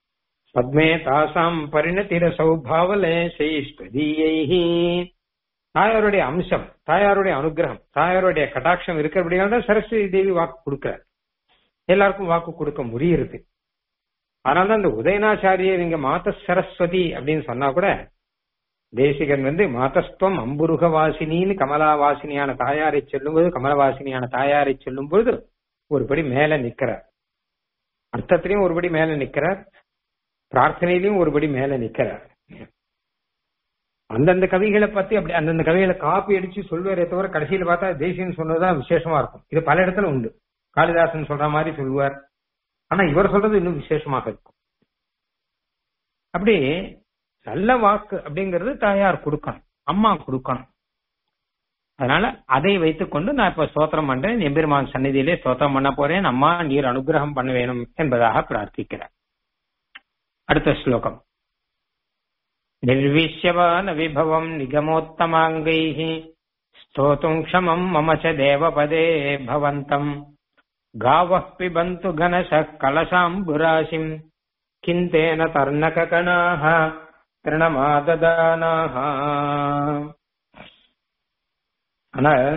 பத்மே தாசாம் பரிணதிர சௌபாவலே செய்ஸ்வதீயை தாயாருடைய அம்சம் தாயாருடைய அனுகிரகம் தாயாருடைய கடாட்சம் இருக்கிறபடியால் தான் சரஸ்வதி தேவி வாக்கு கொடுக்கிறார் எல்லாருக்கும் வாக்கு கொடுக்க முடியுது அதனால தான் இந்த உதயநாச்சாரியை நீங்க மாத சரஸ்வதி அப்படின்னு சொன்னா கூட தேசிகன் வந்து மாதஸ்துவம் அம்புருக வாசினின்னு கமலாவாசினியான தாயாரை சொல்லும்போது கமலவாசினியான தாயாரை சொல்லும் பொழுது ஒருபடி மேல நிக்கிறார் அர்த்தத்திலையும் ஒருபடி மேல நிக்கிறார் பிரார்த்தனையிலையும் ஒருபடி மேல நிக்கிறார் அந்தந்த கவிகளை பத்தி அப்படி அந்தந்த கவிகளை காப்பி அடிச்சு சொல்வாரே தவிர கடைசியில பார்த்தா தேசியன் சொன்னதுதான் விசேஷமா இருக்கும் இது பல இடத்துல உண்டு காளிதாசன் சொல்ற மாதிரி சொல்லுவார் ஆனா இவர் சொல்றது இன்னும் விசேஷமாக இருக்கும் அப்படி நல்ல வாக்கு அப்படிங்கிறது தாயார் கொடுக்கணும் அம்மா கொடுக்கணும் அதனால அதை வைத்துக்கொண்டு நான் இப்ப ஸ்தோத்திரம் பண்றேன் எம்பெருமான் சந்நிதியிலே ஸ்தோத்திரம் பண்ண போறேன் அம்மா நீர் அனுகிரகம் பண்ண வேணும் என்பதாக பிரார்த்திக்கிறார் அடுத்த ஸ்லோகம் निर्विश्यवान विभवम् निगमोत्तमाङ्गैः स्तोतुम् क्षमम् मम च देवपदे भवन्तम् गावः पिबन्तु घनशः कलशाम्बुराशिम् किन्तेन तर्णककणाः तृणमाददानाः ஆனால்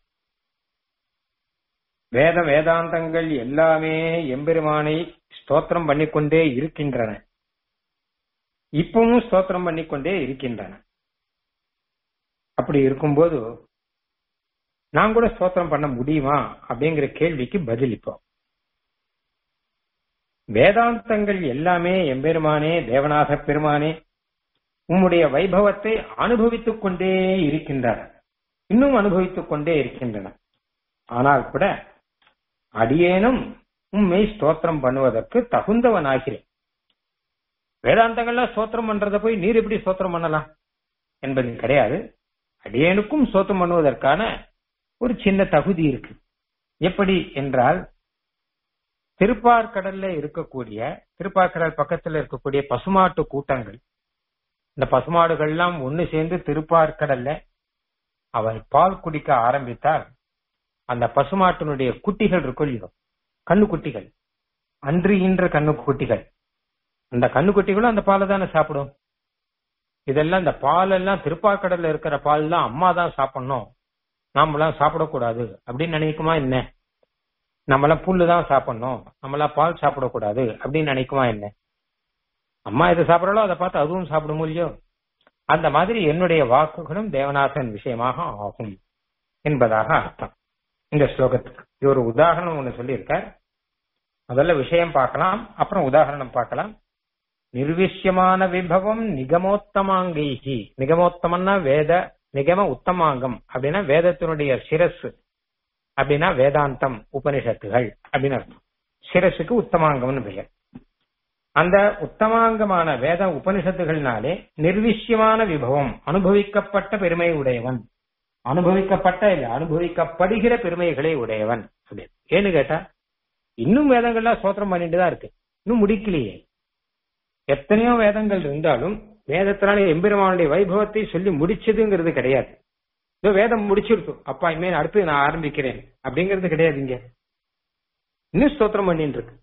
வேத வேதாந்தங்கள் எல்லாமே எம்பெருமானை ஸ்தோத்திரம் பண்ணிக்கொண்டே இருக்கின்றன இப்பவும் ஸ்தோத்திரம் பண்ணிக்கொண்டே இருக்கின்றன அப்படி இருக்கும்போது நான் கூட ஸ்தோத்திரம் பண்ண முடியுமா அப்படிங்கிற கேள்விக்கு பதில் இப்போ வேதாந்தங்கள் எல்லாமே எம்பெருமானே தேவநாத பெருமானே உம்முடைய வைபவத்தை அனுபவித்துக் கொண்டே இருக்கின்றன இன்னும் அனுபவித்துக் கொண்டே இருக்கின்றன ஆனால் கூட அடியேனும் உண்மை ஸ்தோத்திரம் பண்ணுவதற்கு தகுந்தவனாகிறேன் வேதாந்தங்கள்ல ஸ்தோத்திரம் பண்றத போய் நீர் எப்படி ஸ்தோத்திரம் பண்ணலாம் என்பது கிடையாது அடியேனுக்கும் ஸ்தோத்திரம் பண்ணுவதற்கான ஒரு சின்ன தகுதி இருக்கு எப்படி என்றால் திருப்பார்கடல்ல இருக்கக்கூடிய திருப்பார்கடல் பக்கத்துல இருக்கக்கூடிய பசுமாட்டு கூட்டங்கள் இந்த பசுமாடுகள்லாம் ஒண்ணு சேர்ந்து திருப்பார்கடல்ல அவன் பால் குடிக்க ஆரம்பித்தால் அந்த பசுமாட்டினுடைய குட்டிகள் இருக்கும் இல்லையோ கண்ணு குட்டிகள் அன்று ஈன்ற கண்ணு குட்டிகள் அந்த கண்ணுக்குட்டிகளும் அந்த பாலை தானே சாப்பிடும் இதெல்லாம் இந்த பால் எல்லாம் திருப்பாக்கடல்ல இருக்கிற பால் தான் அம்மா தான் சாப்பிடணும் நாமெல்லாம் சாப்பிடக்கூடாது அப்படின்னு நினைக்குமா என்ன நம்மளாம் புல்லு தான் சாப்பிடணும் நம்மளாம் பால் சாப்பிடக்கூடாது அப்படின்னு நினைக்குமா என்ன அம்மா எது சாப்பிடறோ அதை பார்த்து அதுவும் சாப்பிடும் இல்லையோ அந்த மாதிரி என்னுடைய வாக்குகளும் தேவநாதன் விஷயமாக ஆகும் என்பதாக அர்த்தம் இந்த ஸ்லோகத்துக்கு இது ஒரு உதாரணம் ஒண்ணு சொல்லியிருக்கார் முதல்ல விஷயம் பார்க்கலாம் அப்புறம் உதாரணம் பார்க்கலாம் நிர்விஷ்யமான விபவம் நிகமோத்தமாங்கைகி நிகமோத்தமம்னா வேத நிகம உத்தமாங்கம் அப்படின்னா வேதத்தினுடைய சிரஸ் அப்படின்னா வேதாந்தம் உபனிஷத்துகள் அப்படின்னு அர்த்தம் சிரஸுக்கு உத்தமாங்கம்னு பெயர் அந்த உத்தமாங்கமான வேத உபனிஷத்துகள்னாலே நிர்விஷ்யமான விபவம் அனுபவிக்கப்பட்ட பெருமை உடையவன் அனுபவிக்கப்பட்ட இல்ல அனுபவிக்கப்படுகிற பெருமைகளை உடையவன் அப்படின்னு ஏன்னு கேட்டா இன்னும் வேதங்கள்லாம் சோத்திரம் பண்ணிட்டு தான் இருக்கு இன்னும் முடிக்கலையே எத்தனையோ வேதங்கள் இருந்தாலும் வேதத்தினால எம்பெருமானுடைய வைபவத்தை சொல்லி முடிச்சதுங்கிறது கிடையாது இதோ வேதம் முடிச்சிருச்சு அப்பா இனிமேல் அடுத்து நான் ஆரம்பிக்கிறேன் அப்படிங்கிறது கிடையாது இங்க இன்னும் ஸ்தோத்திரம் பண்ணிட்டு இருக்கு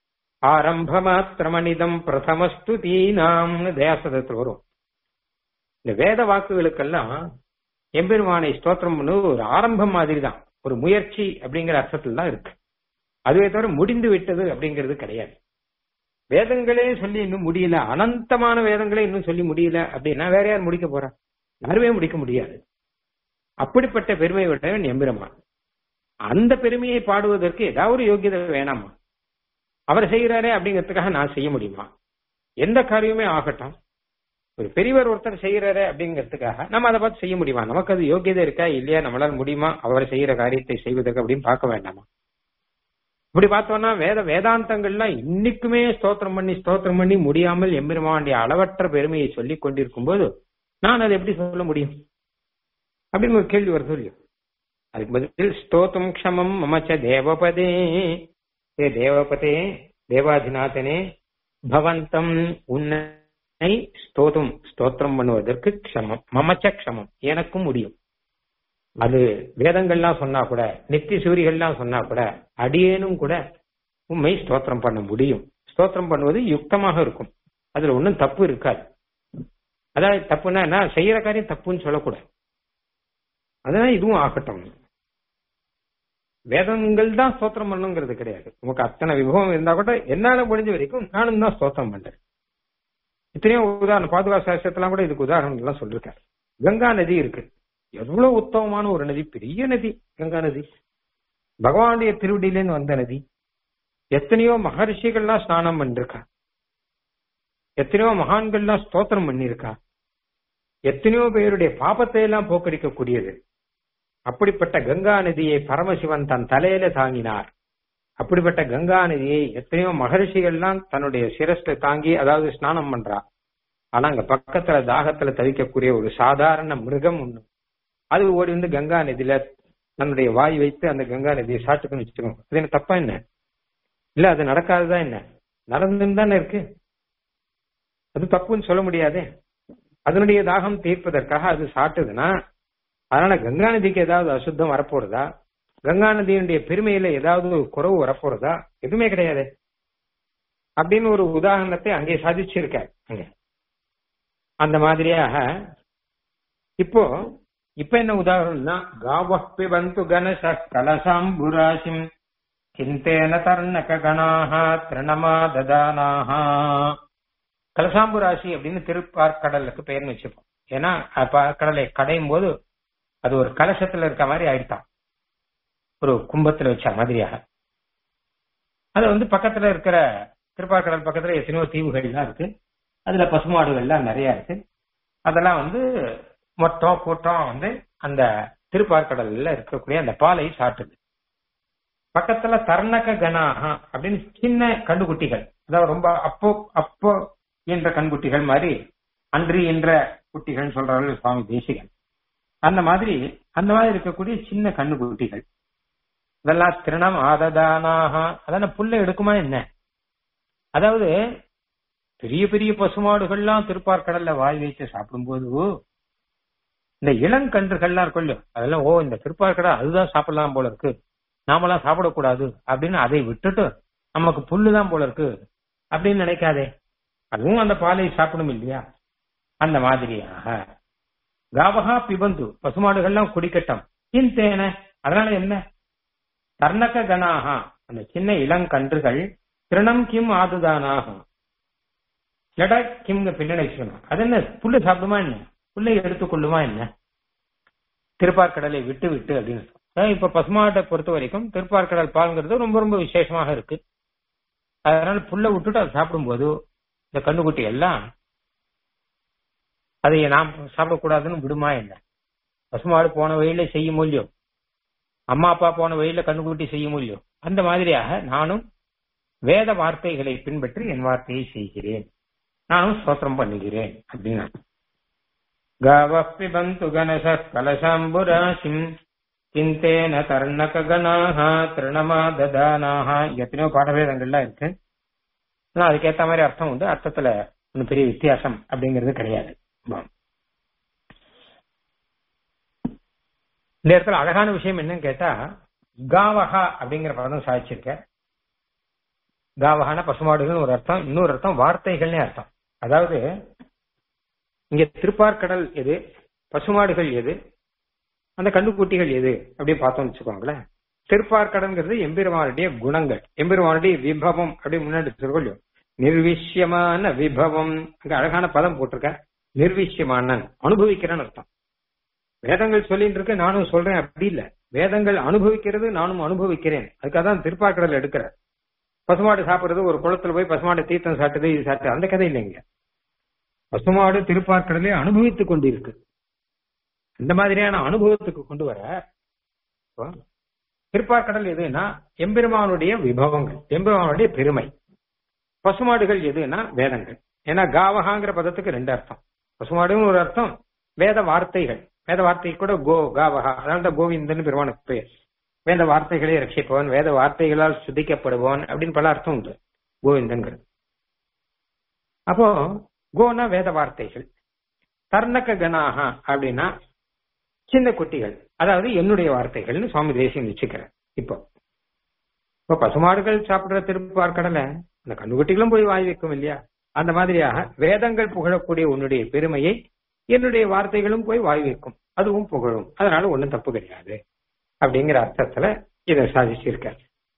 ஆரம்ப மாத்திரமணிதம் பிரதமஸ்து தீனாம்னு தயாசதத்தில் வரும் இந்த வேத வாக்குகளுக்கெல்லாம் எம்பெருமானை ஸ்தோத்திரம் பண்ணுவது ஒரு ஆரம்பம் மாதிரி தான் ஒரு முயற்சி அப்படிங்கிற அர்த்தத்தில் தான் இருக்கு அதுவே தவிர முடிந்து விட்டது அப்படிங்கிறது கிடையாது வேதங்களே சொல்லி இன்னும் முடியல அனந்தமான வேதங்களே இன்னும் சொல்லி முடியல அப்படின்னா வேற யார் முடிக்க போறா யாருமே முடிக்க முடியாது அப்படிப்பட்ட பெருமை உடையவன் எம்பெருமான் அந்த பெருமையை பாடுவதற்கு ஏதாவது ஒரு யோகியதை வேணாமா அவர் செய்கிறாரே அப்படிங்கிறதுக்காக நான் செய்ய முடியுமா எந்த காரியமே ஆகட்டும் ஒரு பெரியவர் ஒருத்தர் செய்யறாரு அப்படிங்கிறதுக்காக நம்ம அதை பார்த்து செய்ய முடியுமா நமக்கு அது யோகியதை இருக்கா இல்லையா நம்மளால முடியுமா அவர் செய்யற காரியத்தை செய்வதற்கு அப்படின்னு பார்க்க வேண்டாமா இப்படி பார்த்தோம்னா வேத வேதாந்தங்கள்லாம் இன்னைக்குமே ஸ்தோத்திரம் பண்ணி ஸ்தோத்திரம் பண்ணி முடியாமல் எம்பெருமானுடைய அளவற்ற பெருமையை சொல்லிக் கொண்டிருக்கும் போது நான் அதை எப்படி சொல்ல முடியும் அப்படின்னு ஒரு கேள்வி வருது இல்லையோ அதுக்கு பதில் ஸ்தோத்தும் க்ஷமம் மமச்ச தேவபதே ஏ தேவபதே தேவாதிநாதனே பவந்தம் உன்னை ஸ்தோத்தும் ஸ்தோத்திரம் பண்ணுவதற்கு க்ஷமம் மமச்ச க்ஷமம் எனக்கும் முடியும் அது வேதங்கள்லாம் சொன்னா கூட நித்திய சூரிகள்லாம் சொன்னா கூட அடியேனும் கூட உண்மை ஸ்தோத்திரம் பண்ண முடியும் ஸ்தோத்திரம் பண்ணுவது யுக்தமாக இருக்கும் அதுல ஒன்றும் தப்பு இருக்காது அதாவது தப்புன்னா என்ன செய்யற காரியம் தப்புன்னு சொல்லக்கூடாது அதனால இதுவும் ஆகட்டும் வேதங்கள் தான் ஸ்தோத்திரம் பண்ணுங்கிறது கிடையாது உனக்கு அத்தனை விபவம் இருந்தா கூட என்னால முடிஞ்ச வரைக்கும் நானும் தான் ஸ்தோத்திரம் பண்றேன் இத்தனையோ உதாரணம் பாதுகா சாஸ்திரத்தெல்லாம் கூட இதுக்கு உதாரணம் எல்லாம் சொல்லிருக்காரு கங்கா நதி இருக்கு எவ்வளவு உத்தமமான ஒரு நதி பெரிய நதி கங்கா நதி பகவானுடைய திருவடியிலேருந்து வந்த நதி எத்தனையோ மகர்ஷிகள்லாம் ஸ்நானம் பண்ணிருக்கா எத்தனையோ மகான்கள்லாம் ஸ்தோத்திரம் பண்ணிருக்கா எத்தனையோ பேருடைய பாபத்தை எல்லாம் போக்கடிக்கக்கூடியது அப்படிப்பட்ட கங்கா நதியை பரமசிவன் தன் தலையில தாங்கினார் அப்படிப்பட்ட கங்கா நதியை எத்தனையோ மகர்ஷிகள்லாம் தன்னுடைய சிரஸ்ல தாங்கி அதாவது ஸ்நானம் பண்றா ஆனா அங்க பக்கத்துல தாகத்துல தவிக்கக்கூடிய ஒரு சாதாரண மிருகம் ஒண்ணு அது ஓடி வந்து கங்கா நதியில தன்னுடைய வாய் வைத்து அந்த கங்கா நதியை சாட்டுக்குன்னு வச்சுக்கோங்க அது என்ன தப்பா என்ன இல்ல அது நடக்காதுதான் என்ன நடந்துன்னு தானே இருக்கு அது தப்புன்னு சொல்ல முடியாதே அதனுடைய தாகம் தீர்ப்பதற்காக அது சாட்டுதுன்னா அதனால கங்கா நதிக்கு ஏதாவது அசுத்தம் வரப்போறதா கங்கா நதியினுடைய பெருமையில ஏதாவது ஒரு குறவு வரப்போறதா எதுவுமே கிடையாது அப்படின்னு ஒரு உதாரணத்தை அங்கே சாதிச்சிருக்க அங்க அந்த மாதிரியாக இப்போ இப்ப என்ன உதாரணம்னா காவப்பி வந்து கணச கலசாம்புராசிம் சிந்தேன தர்ணக கணாக திருணமா ததானாக கலசாம்பு ராசி அப்படின்னு திருப்பார்கடலுக்கு பெயர்னு வச்சுப்போம் ஏன்னா கடலை கடையும் போது அது ஒரு கலசத்துல இருக்க மாதிரி ஆயிடுதான் ஒரு கும்பத்துல வச்ச மாதிரியாக அது வந்து பக்கத்துல இருக்கிற திருப்பார்கடல் பக்கத்துல எத்தனையோ தீவுகள்லாம் இருக்கு அதுல பசுமாடுகள்லாம் நிறைய இருக்கு அதெல்லாம் வந்து மொத்தம் கூட்டம் வந்து அந்த திருப்பார்கடல்ல இருக்கக்கூடிய அந்த பாலை சாட்டுது பக்கத்துல தர்ணக கனாகா அப்படின்னு சின்ன கண்டுகுட்டிகள் அதாவது ரொம்ப அப்போ அப்போ என்ற கண்குட்டிகள் மாதிரி அன்று என்ற குட்டிகள் சொல்றார்கள் சுவாமி தேசிகன் அந்த மாதிரி அந்த மாதிரி இருக்கக்கூடிய சின்ன கண்ணுக்குட்டிகள் இதெல்லாம் திருணம் ஆததானாக அதான புல்ல எடுக்குமா என்ன அதாவது பெரிய பெரிய பசுமாடுகள்லாம் திருப்பார்கடல்ல வாய் வைத்து சாப்பிடும்போது இந்த இளங்கன்றுகள்லாம் இருக்கும் அதெல்லாம் ஓ இந்த திருப்பார்கடல் அதுதான் சாப்பிடலாம் போல இருக்கு நாமெல்லாம் சாப்பிடக்கூடாது அப்படின்னு அதை விட்டுட்டு நமக்கு புல்லுதான் போல இருக்கு அப்படின்னு நினைக்காதே அதுவும் அந்த பாலை சாப்பிடும் இல்லையா அந்த மாதிரியாக காவகா பிபந்து பசுமாடுகள்லாம் குடிக்கட்டும் தேன அதனால என்ன கர்ணக கணாகா அந்த சின்ன இளங்கன்றுகள் திருணம் கிம் ஆதுதானாகும் லடா கிம் பின்னணி வச்சுக்கணும் அது என்ன புல்லு சாப்பிடுமா என்ன புல்லை எடுத்துக்கொள்ளுமா என்ன திருப்பார்கடலை விட்டு விட்டு அப்படின்னு இப்ப பசுமாட்டை பொறுத்த வரைக்கும் திருப்பார்கடல் பால்ங்கிறது ரொம்ப ரொம்ப விசேஷமாக இருக்கு அதனால புல்லை விட்டுட்டு அதை சாப்பிடும்போது இந்த கண்ணுக்குட்டி எல்லாம் அதை நாம் சாப்பிடக்கூடாதுன்னு விடுமா என்ன பசுமாடு போன வழியில செய்ய முடியும் அம்மா அப்பா போன வழியில கண்ணுக்குட்டி செய்ய முடியும் அந்த மாதிரியாக நானும் வேத வார்த்தைகளை பின்பற்றி என் வார்த்தையை செய்கிறேன் நானும் ஸ்தோத்திரம் பண்ணுகிறேன் அப்படின்னா காவப்பிபந்து கணச கலசாம்புராசிம் சிந்தேன தர்ணக கணாக திருணமா ததானாக எத்தனையோ பாடவேதங்கள்லாம் இருக்கு ஆனா அதுக்கேத்த மாதிரி அர்த்தம் உண்டு அர்த்தத்துல ஒன்றும் பெரிய வித்தியாசம் அப்படிங்கிறது கிடையாது இந்த இடத்துல அழகான விஷயம் என்னன்னு கேட்டா காவகா அப்படிங்கிற பதம் சாதிச்சிருக்க காவகான பசுமாடுகள் ஒரு அர்த்தம் இன்னொரு அர்த்தம் வார்த்தைகள்னே அர்த்தம் அதாவது இங்க திருப்பார்கடல் எது பசுமாடுகள் எது அந்த கண்டுக்குட்டிகள் எது அப்படின்னு பார்த்தோம்னு வச்சுக்கோங்களேன் திருப்பார்கடல்ங்கிறது எம்பெருமானுடைய குணங்கள் எம்பெருமானுடைய விபவம் அப்படி முன்னாடி சொல்லியும் நிர்விஷ்யமான விபவம் அங்க அழகான பதம் போட்டிருக்க நிர்விஷ்யமான அனுபவிக்கிறேன்னு அர்த்தம் வேதங்கள் சொல்லிட்டு இருக்கு நானும் சொல்றேன் அப்படி இல்ல வேதங்கள் அனுபவிக்கிறது நானும் அனுபவிக்கிறேன் அதுக்காக தான் திருப்பார்கடல் எடுக்கிற பசுமாடு சாப்பிடுறது ஒரு குளத்துல போய் பசுமாடு தீர்த்தம் சாப்பிட்டது இது சாப்பிட்டது அந்த கதை இல்லைங்க பசுமாடு திருப்பார்கடலே அனுபவித்துக் கொண்டிருக்கு இந்த மாதிரியான அனுபவத்துக்கு கொண்டு வர திருப்பார்கடல் எதுனா எம்பெருமானுடைய விபவங்கள் எம்பெருமானுடைய பெருமை பசுமாடுகள் எதுனா வேதங்கள் ஏன்னா காவகாங்கிற பதத்துக்கு ரெண்டு அர்த்தம் பசுமாடுன்னு ஒரு அர்த்தம் வேத வார்த்தைகள் வேத வார்த்தை கூட கோ காவகா அதனால கோவிந்தன் பெருமானுக்கு பேர் வேத வார்த்தைகளை ரட்சிப்பவன் வேத வார்த்தைகளால் சுதிக்கப்படுபவன் அப்படின்னு பல அர்த்தம் உண்டு கோவிந்தன்கிறது அப்போ கோனா வேத வார்த்தைகள் தர்ணக கணாகா அப்படின்னா சின்ன குட்டிகள் அதாவது என்னுடைய வார்த்தைகள்னு சுவாமி தேசியம் வச்சுக்கிறேன் இப்போ இப்போ பசுமாடுகள் சாப்பிடுற திருப்பார்கடலை அந்த கண்ணுக்குட்டிகளும் போய் வாய் வைக்கும் இல்லையா அந்த மாதிரியாக வேதங்கள் புகழக்கூடிய உன்னுடைய பெருமையை என்னுடைய வார்த்தைகளும் போய் வாய் வைக்கும் அதுவும் புகழும் அதனால ஒண்ணும் தப்பு கிடையாது அப்படிங்கிற அர்த்தத்துல இதை சாதிச்சிருக்காரு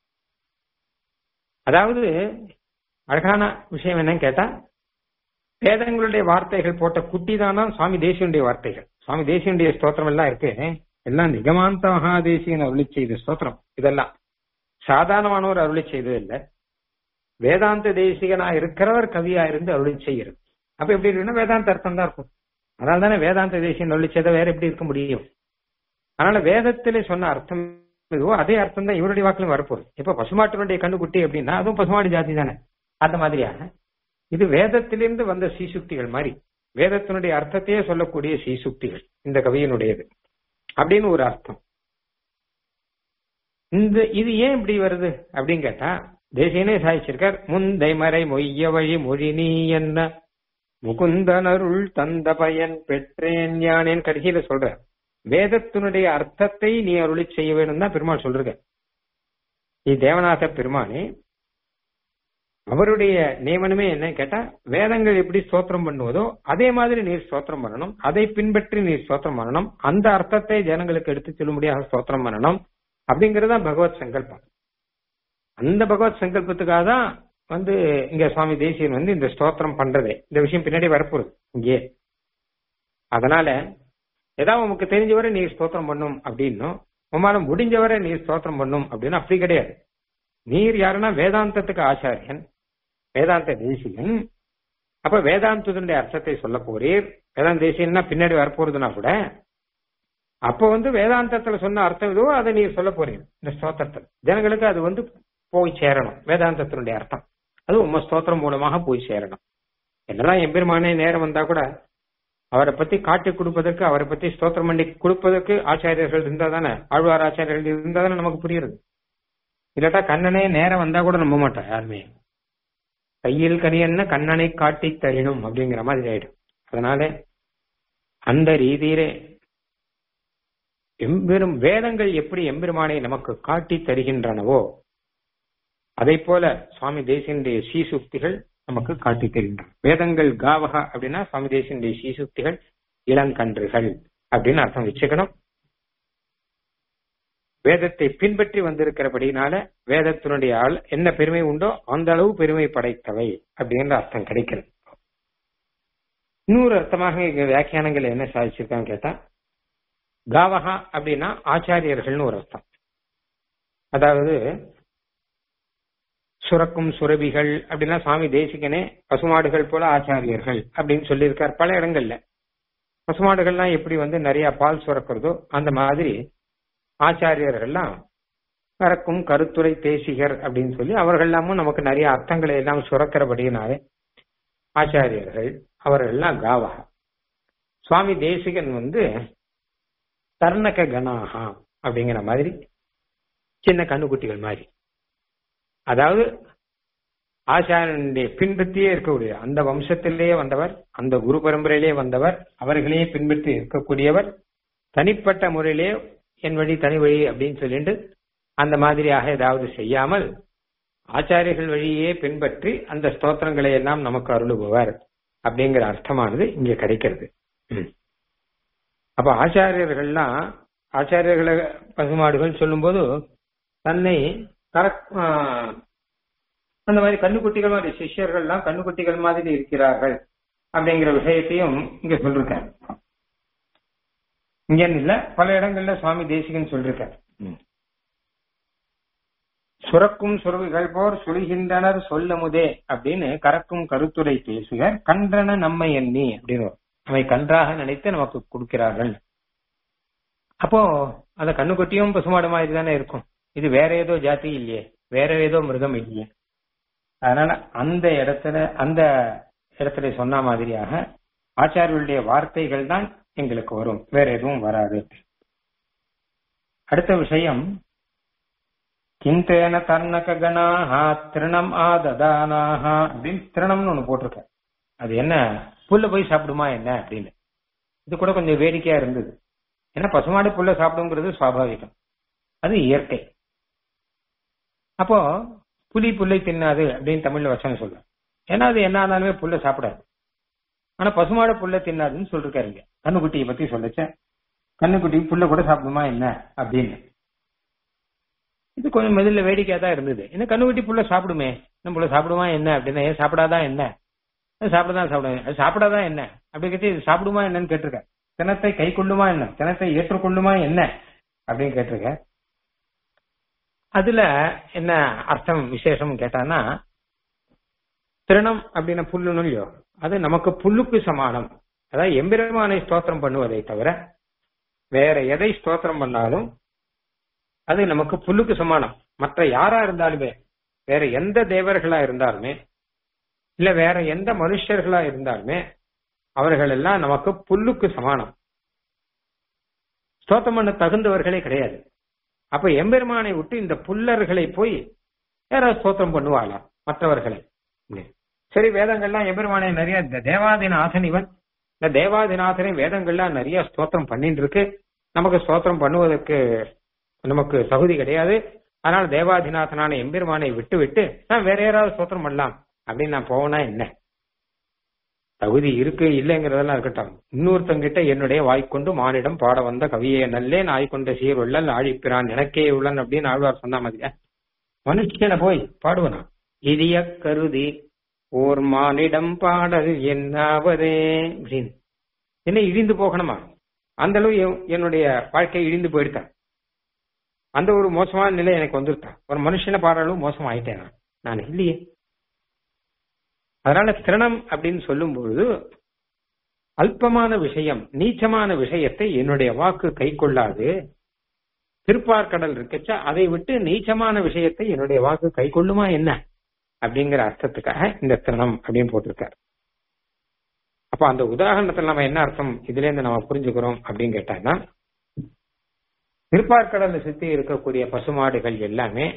அதாவது அழகான விஷயம் என்னன்னு கேட்டா வேதங்களுடைய வார்த்தைகள் போட்ட குட்டி தானா சுவாமி தேசியனுடைய வார்த்தைகள் சுவாமி தேசியனுடைய ஸ்தோத்திரம் எல்லாம் இருக்கு எல்லாம் நிகமாந்த மகாதேசியன் அருளி செய்த ஸ்தோத்திரம் இதெல்லாம் சாதாரணமானவர் அருளி செய்தது இல்லை வேதாந்த தேசிகனா இருக்கிறவர் கவியா இருந்து அருளி செய்கிறது அப்ப எப்படி இருக்குன்னா வேதாந்த அர்த்தம் தான் இருக்கும் அதனால தானே வேதாந்த தேசியன் அருளி செய்த வேற எப்படி இருக்க முடியும் அதனால வேதத்திலே சொன்ன அர்த்தம் இதுவோ அதே அர்த்தம் தான் இவருடைய வாக்கிலும் வரப்போகுது இப்ப பசுமாட்டினுடைய கண்ணுக்குட்டி அப்படின்னா அதுவும் பசுமாடி ஜாதி தானே அந்த மாதிரியாக இது வேதத்திலிருந்து வந்த சீசுக்திகள் மாதிரி வேதத்தினுடைய அர்த்தத்தையே சொல்லக்கூடிய சீசுக்திகள் இந்த கவியினுடையது அப்படின்னு ஒரு அர்த்தம் இந்த இது ஏன் இப்படி வருது அப்படின்னு கேட்டா தேசியனே சாதிச்சிருக்கார் முந்தை மறை மொய்ய வழி மொழி நீ என்ன முகுந்தனருள் தந்த பயன் பெற்றேன் யானேன் கடைசியில சொல்ற வேதத்தினுடைய அர்த்தத்தை நீ அருளி செய்ய வேணும் தான் பெருமாள் சொல்றது நீ தேவநாத பெருமானே அவருடைய நியமனமே என்ன கேட்டா வேதங்கள் எப்படி ஸ்தோத்திரம் பண்ணுவதோ அதே மாதிரி நீர் ஸ்தோத்திரம் பண்ணணும் அதை பின்பற்றி நீர் ஸ்தோத்திரம் பண்ணணும் அந்த அர்த்தத்தை ஜனங்களுக்கு எடுத்து சொல்லும்படியாக ஸ்தோத்திரம் பண்ணணும் அப்படிங்கறதா பகவத் சங்கல்பம் அந்த பகவத் சங்கல்பத்துக்காக தான் வந்து இங்க சுவாமி தேசியன் வந்து இந்த ஸ்தோத்திரம் பண்றதே இந்த விஷயம் பின்னாடி வரப்போகுது இங்கே அதனால ஏதாவது உமக்கு தெரிஞ்சவரை நீர் ஸ்தோத்திரம் பண்ணும் அப்படின்னும் உமால முடிஞ்சவரை நீர் ஸ்தோத்திரம் பண்ணும் அப்படின்னு அப்படி கிடையாது நீர் யாருன்னா வேதாந்தத்துக்கு ஆச்சாரியன் வேதாந்த தேசிகன் அப்ப வேதாந்தத்தினுடைய அர்த்தத்தை சொல்ல போறீர் வேதாந்த தேசியன்னா பின்னாடி வரப்போறதுன்னா கூட அப்ப வந்து வேதாந்தத்துல சொன்ன அர்த்தம் இதுவோ அதை நீர் சொல்ல போறீங்க இந்த ஸ்தோத்திரத்தில் ஜனங்களுக்கு அது வந்து போய் சேரணும் வேதாந்தத்தினுடைய அர்த்தம் அது உம்ம ஸ்தோத்திரம் மூலமாக போய் சேரணும் என்னதான் எம்பெருமானே நேரம் வந்தா கூட அவரை பத்தி காட்டி கொடுப்பதற்கு அவரை பத்தி ஸ்தோத்திரம் பண்ணி கொடுப்பதற்கு ஆச்சாரியர்கள் இருந்தா தானே ஆழ்வார் ஆச்சாரியர்கள் இருந்தா தானே நமக்கு புரியுறது இல்லாட்டா கண்ணனே நேரம் வந்தா கூட நம்ப மாட்டோம் யாருமே கையில் கரியன்ன கண்ணனை காட்டி தரிணும் அப்படிங்கிற மாதிரி ஆயிடும் அதனால அந்த ரீதியிலே எம்பெரும் வேதங்கள் எப்படி எம்பெருமானை நமக்கு காட்டி தருகின்றனவோ அதை போல சுவாமி தேசியனுடைய சீசுக்திகள் நமக்கு காட்டி தருகின்றன வேதங்கள் காவகா அப்படின்னா சுவாமி தேசியனுடைய சீசுக்திகள் இளங்கன்றுகள் அப்படின்னு அர்த்தம் வச்சுக்கணும் வேதத்தை பின்பற்றி வந்திருக்கிறபடினால வேதத்தினுடைய ஆள் என்ன பெருமை உண்டோ அந்த அளவு பெருமை படைத்தவை அப்படின்ற அர்த்தம் கிடைக்கிறது இன்னொரு அர்த்தமாக இங்க வியாக்கியானங்கள் என்ன சாதிச்சிருக்கான்னு கேட்டா காவகா அப்படின்னா ஆச்சாரியர்கள்னு ஒரு அர்த்தம் அதாவது சுரக்கும் சுரபிகள் அப்படின்னா சுவாமி தேசிகனே பசுமாடுகள் போல ஆச்சாரியர்கள் அப்படின்னு சொல்லியிருக்கார் பல இடங்கள்ல பசுமாடுகள்லாம் எப்படி வந்து நிறைய பால் சுரக்கிறதோ அந்த மாதிரி ஆச்சாரியர்கள்லாம் கறக்கும் கருத்துரை தேசிகர் அப்படின்னு சொல்லி அவர்கள்லாமும் நமக்கு நிறைய அர்த்தங்களை எல்லாம் சுரக்கிறபடினாலே ஆச்சாரியர்கள் அவர்கள்லாம் காவகா சுவாமி தேசிகன் வந்து தர்ணக கணாகா அப்படிங்கிற மாதிரி சின்ன கண்ணுக்குட்டிகள் மாதிரி அதாவது ஆச்சாரியனுடைய பின்பற்றியே இருக்கக்கூடிய அந்த வம்சத்திலேயே வந்தவர் அந்த குரு பரம்பரையிலே வந்தவர் அவர்களையே பின்பற்றி இருக்கக்கூடியவர் தனிப்பட்ட முறையிலே என் வழி தனி வழி அப்படின்னு சொல்லிட்டு அந்த மாதிரியாக ஏதாவது செய்யாமல் ஆச்சாரியர்கள் வழியே பின்பற்றி அந்த ஸ்தோத்திரங்களை எல்லாம் நமக்கு அருளுபவர் அப்படிங்கிற அர்த்தமானது இங்க கிடைக்கிறது அப்ப ஆச்சாரியர்கள்லாம் ஆச்சாரியர்களை பசுமாடுகள் சொல்லும்போது தன்னை அந்த மாதிரி கண்ணுக்குட்டிகள் மாதிரி சிஷ்யர்கள்லாம் கண்ணுக்குட்டிகள் மாதிரி இருக்கிறார்கள் அப்படிங்கிற விஷயத்தையும் இங்க சொல்லிருக்கார் இங்க இல்ல பல இடங்கள்ல சுவாமி தேசிகன் சொல்லிருக்கார் சுரக்கும் சுரவிகள் போர் சுழிகின்றனர் சொல்லமுதே அப்படின்னு கறக்கும் கருத்துரை பேசுகர் கன்றன நம்மை எண்ணி அப்படின்னு அவை கன்றாக நினைத்து நமக்கு கொடுக்கிறார்கள் அப்போ அந்த கண்ணுக்குட்டியும் பசுமாடு மாதிரி தானே இருக்கும் இது வேற ஏதோ ஜாதி இல்லையே வேற ஏதோ மிருகம் இல்லையே அதனால அந்த இடத்துல அந்த இடத்துல சொன்ன மாதிரியாக ஆச்சாரியர்களுடைய வார்த்தைகள் தான் எங்களுக்கு வரும் வேற எதுவும் வராது அடுத்த விஷயம் கிந்தேன தர்ணக கணாஹா திருணம் ஆததானாஹா அப்படின்னு திருணம்னு ஒண்ணு போட்டிருக்க அது என்ன புல்ல போய் சாப்பிடுமா என்ன அப்படின்னு இது கூட கொஞ்சம் வேடிக்கையா இருந்தது ஏன்னா பசுமாடு புல்ல சாப்பிடுங்கிறது சுவாபாவிகம் அது இயற்கை அப்போ புலி புல்லை தின்னாது அப்படின்னு தமிழ்ல வச்சனம் சொல்ல ஏன்னா அது என்ன ஆனாலுமே புல்ல சாப்பிடாது ஆனா பசுமாடு புல்ல தின்னாதுன்னு சொல்லிருக்காருங்க கண்ணுக்குட்டியை பத்தி சொல்லச்ச கண்ணுக்குட்டி புல்ல கூட சாப்பிடுமா என்ன அப்படின்னு இது கொஞ்சம் முதல்ல வேடிக்கையா தான் இருந்தது என்ன கண்ணுக்குட்டி புல்ல சாப்பிடுமே என்ன புல்ல சாப்பிடுமா என்ன அப்படின்னா ஏன் சாப்பிடாதா என்ன சாப்பிடதான் சாப்பிடுவேன் அது சாப்பிடாதா என்ன அப்படி கேட்டு இது சாப்பிடுமா என்னன்னு கேட்டிருக்கேன் தினத்தை கை கொள்ளுமா என்ன தினத்தை ஏற்றுக்கொள்ளுமா என்ன அப்படின்னு கேட்டிருக்கேன் அதுல என்ன அர்த்தம் விசேஷம் கேட்டான்னா திருணம் அப்படின்னா புல்லுன்னு இல்லையோ அது நமக்கு புல்லுக்கு சமானம் அதாவது எம்பெருமானை ஸ்தோத்திரம் பண்ணுவதை தவிர வேற எதை ஸ்தோத்திரம் பண்ணாலும் அது நமக்கு புல்லுக்கு சமானம் மற்ற யாரா இருந்தாலுமே வேற எந்த தேவர்களா இருந்தாலுமே இல்ல வேற எந்த மனுஷர்களா இருந்தாலுமே அவர்கள் எல்லாம் நமக்கு புல்லுக்கு சமானம் ஸ்தோத்திரம் பண்ண தகுந்தவர்களே கிடையாது அப்ப எம்பெருமானை விட்டு இந்த புல்லர்களை போய் யாராவது ஸ்தோத்திரம் பண்ணுவாளா மற்றவர்களை சரி வேதங்கள்லாம் எம்பெருமானை நிறைய இந்த தேவாதிநாதன் இவன் இந்த தேவாதிநாதனை வேதங்கள்லாம் நிறைய ஸ்தோத்திரம் பண்ணிட்டு இருக்கு நமக்கு ஸ்தோத்திரம் பண்ணுவதற்கு நமக்கு தகுதி கிடையாது அதனால தேவாதிநாதனான எம்பெருமானை விட்டு விட்டு நான் வேற யாராவது ஸ்தோத்திரம் பண்ணலாம் அப்படின்னு நான் போனா என்ன தகுதி இருக்கு இல்லைங்கிறதெல்லாம் இருக்கட்டும் இன்னொருத்தங்கிட்ட என்னுடைய வாய்க்கொண்டு மானிடம் பாட வந்த கவியே நல்லே நாய் கொண்ட சீர்வள்ளல் ஆழிப்பிரான் எனக்கே உள்ளன் அப்படின்னு ஆழ்வார் சொன்ன மாதிரி மனுஷனை போய் பாடுவனா இடிய கருதி ஓர் மானிடம் பாடல் என்னாவதே அப்படின்னு என்ன இழிந்து போகணுமா அந்த அளவு என்னுடைய வாழ்க்கை இழிந்து போயிடுத்தேன் அந்த ஒரு மோசமான நிலை எனக்கு வந்துருத்தான் ஒரு மனுஷனை பாடுறளவு மோசம் ஆயிட்டேன் நான் நான் இல்லையே அதனால திரணம் அப்படின்னு சொல்லும் பொழுது அல்பமான விஷயம் நீச்சமான விஷயத்தை என்னுடைய வாக்கு கை கொள்ளாது திருப்பார்கடல் இருக்கச்சா அதை விட்டு நீச்சமான விஷயத்தை என்னுடைய வாக்கு கை கொள்ளுமா என்ன அப்படிங்கிற அர்த்தத்துக்காக இந்த திரணம் அப்படின்னு போட்டிருக்காரு அப்ப அந்த உதாரணத்துல நம்ம என்ன அர்த்தம் இதுல இருந்து நம்ம புரிஞ்சுக்கிறோம் அப்படின்னு கேட்டாங்கன்னா திருப்பார்கடலை சுத்தி இருக்கக்கூடிய பசுமாடுகள் எல்லாமே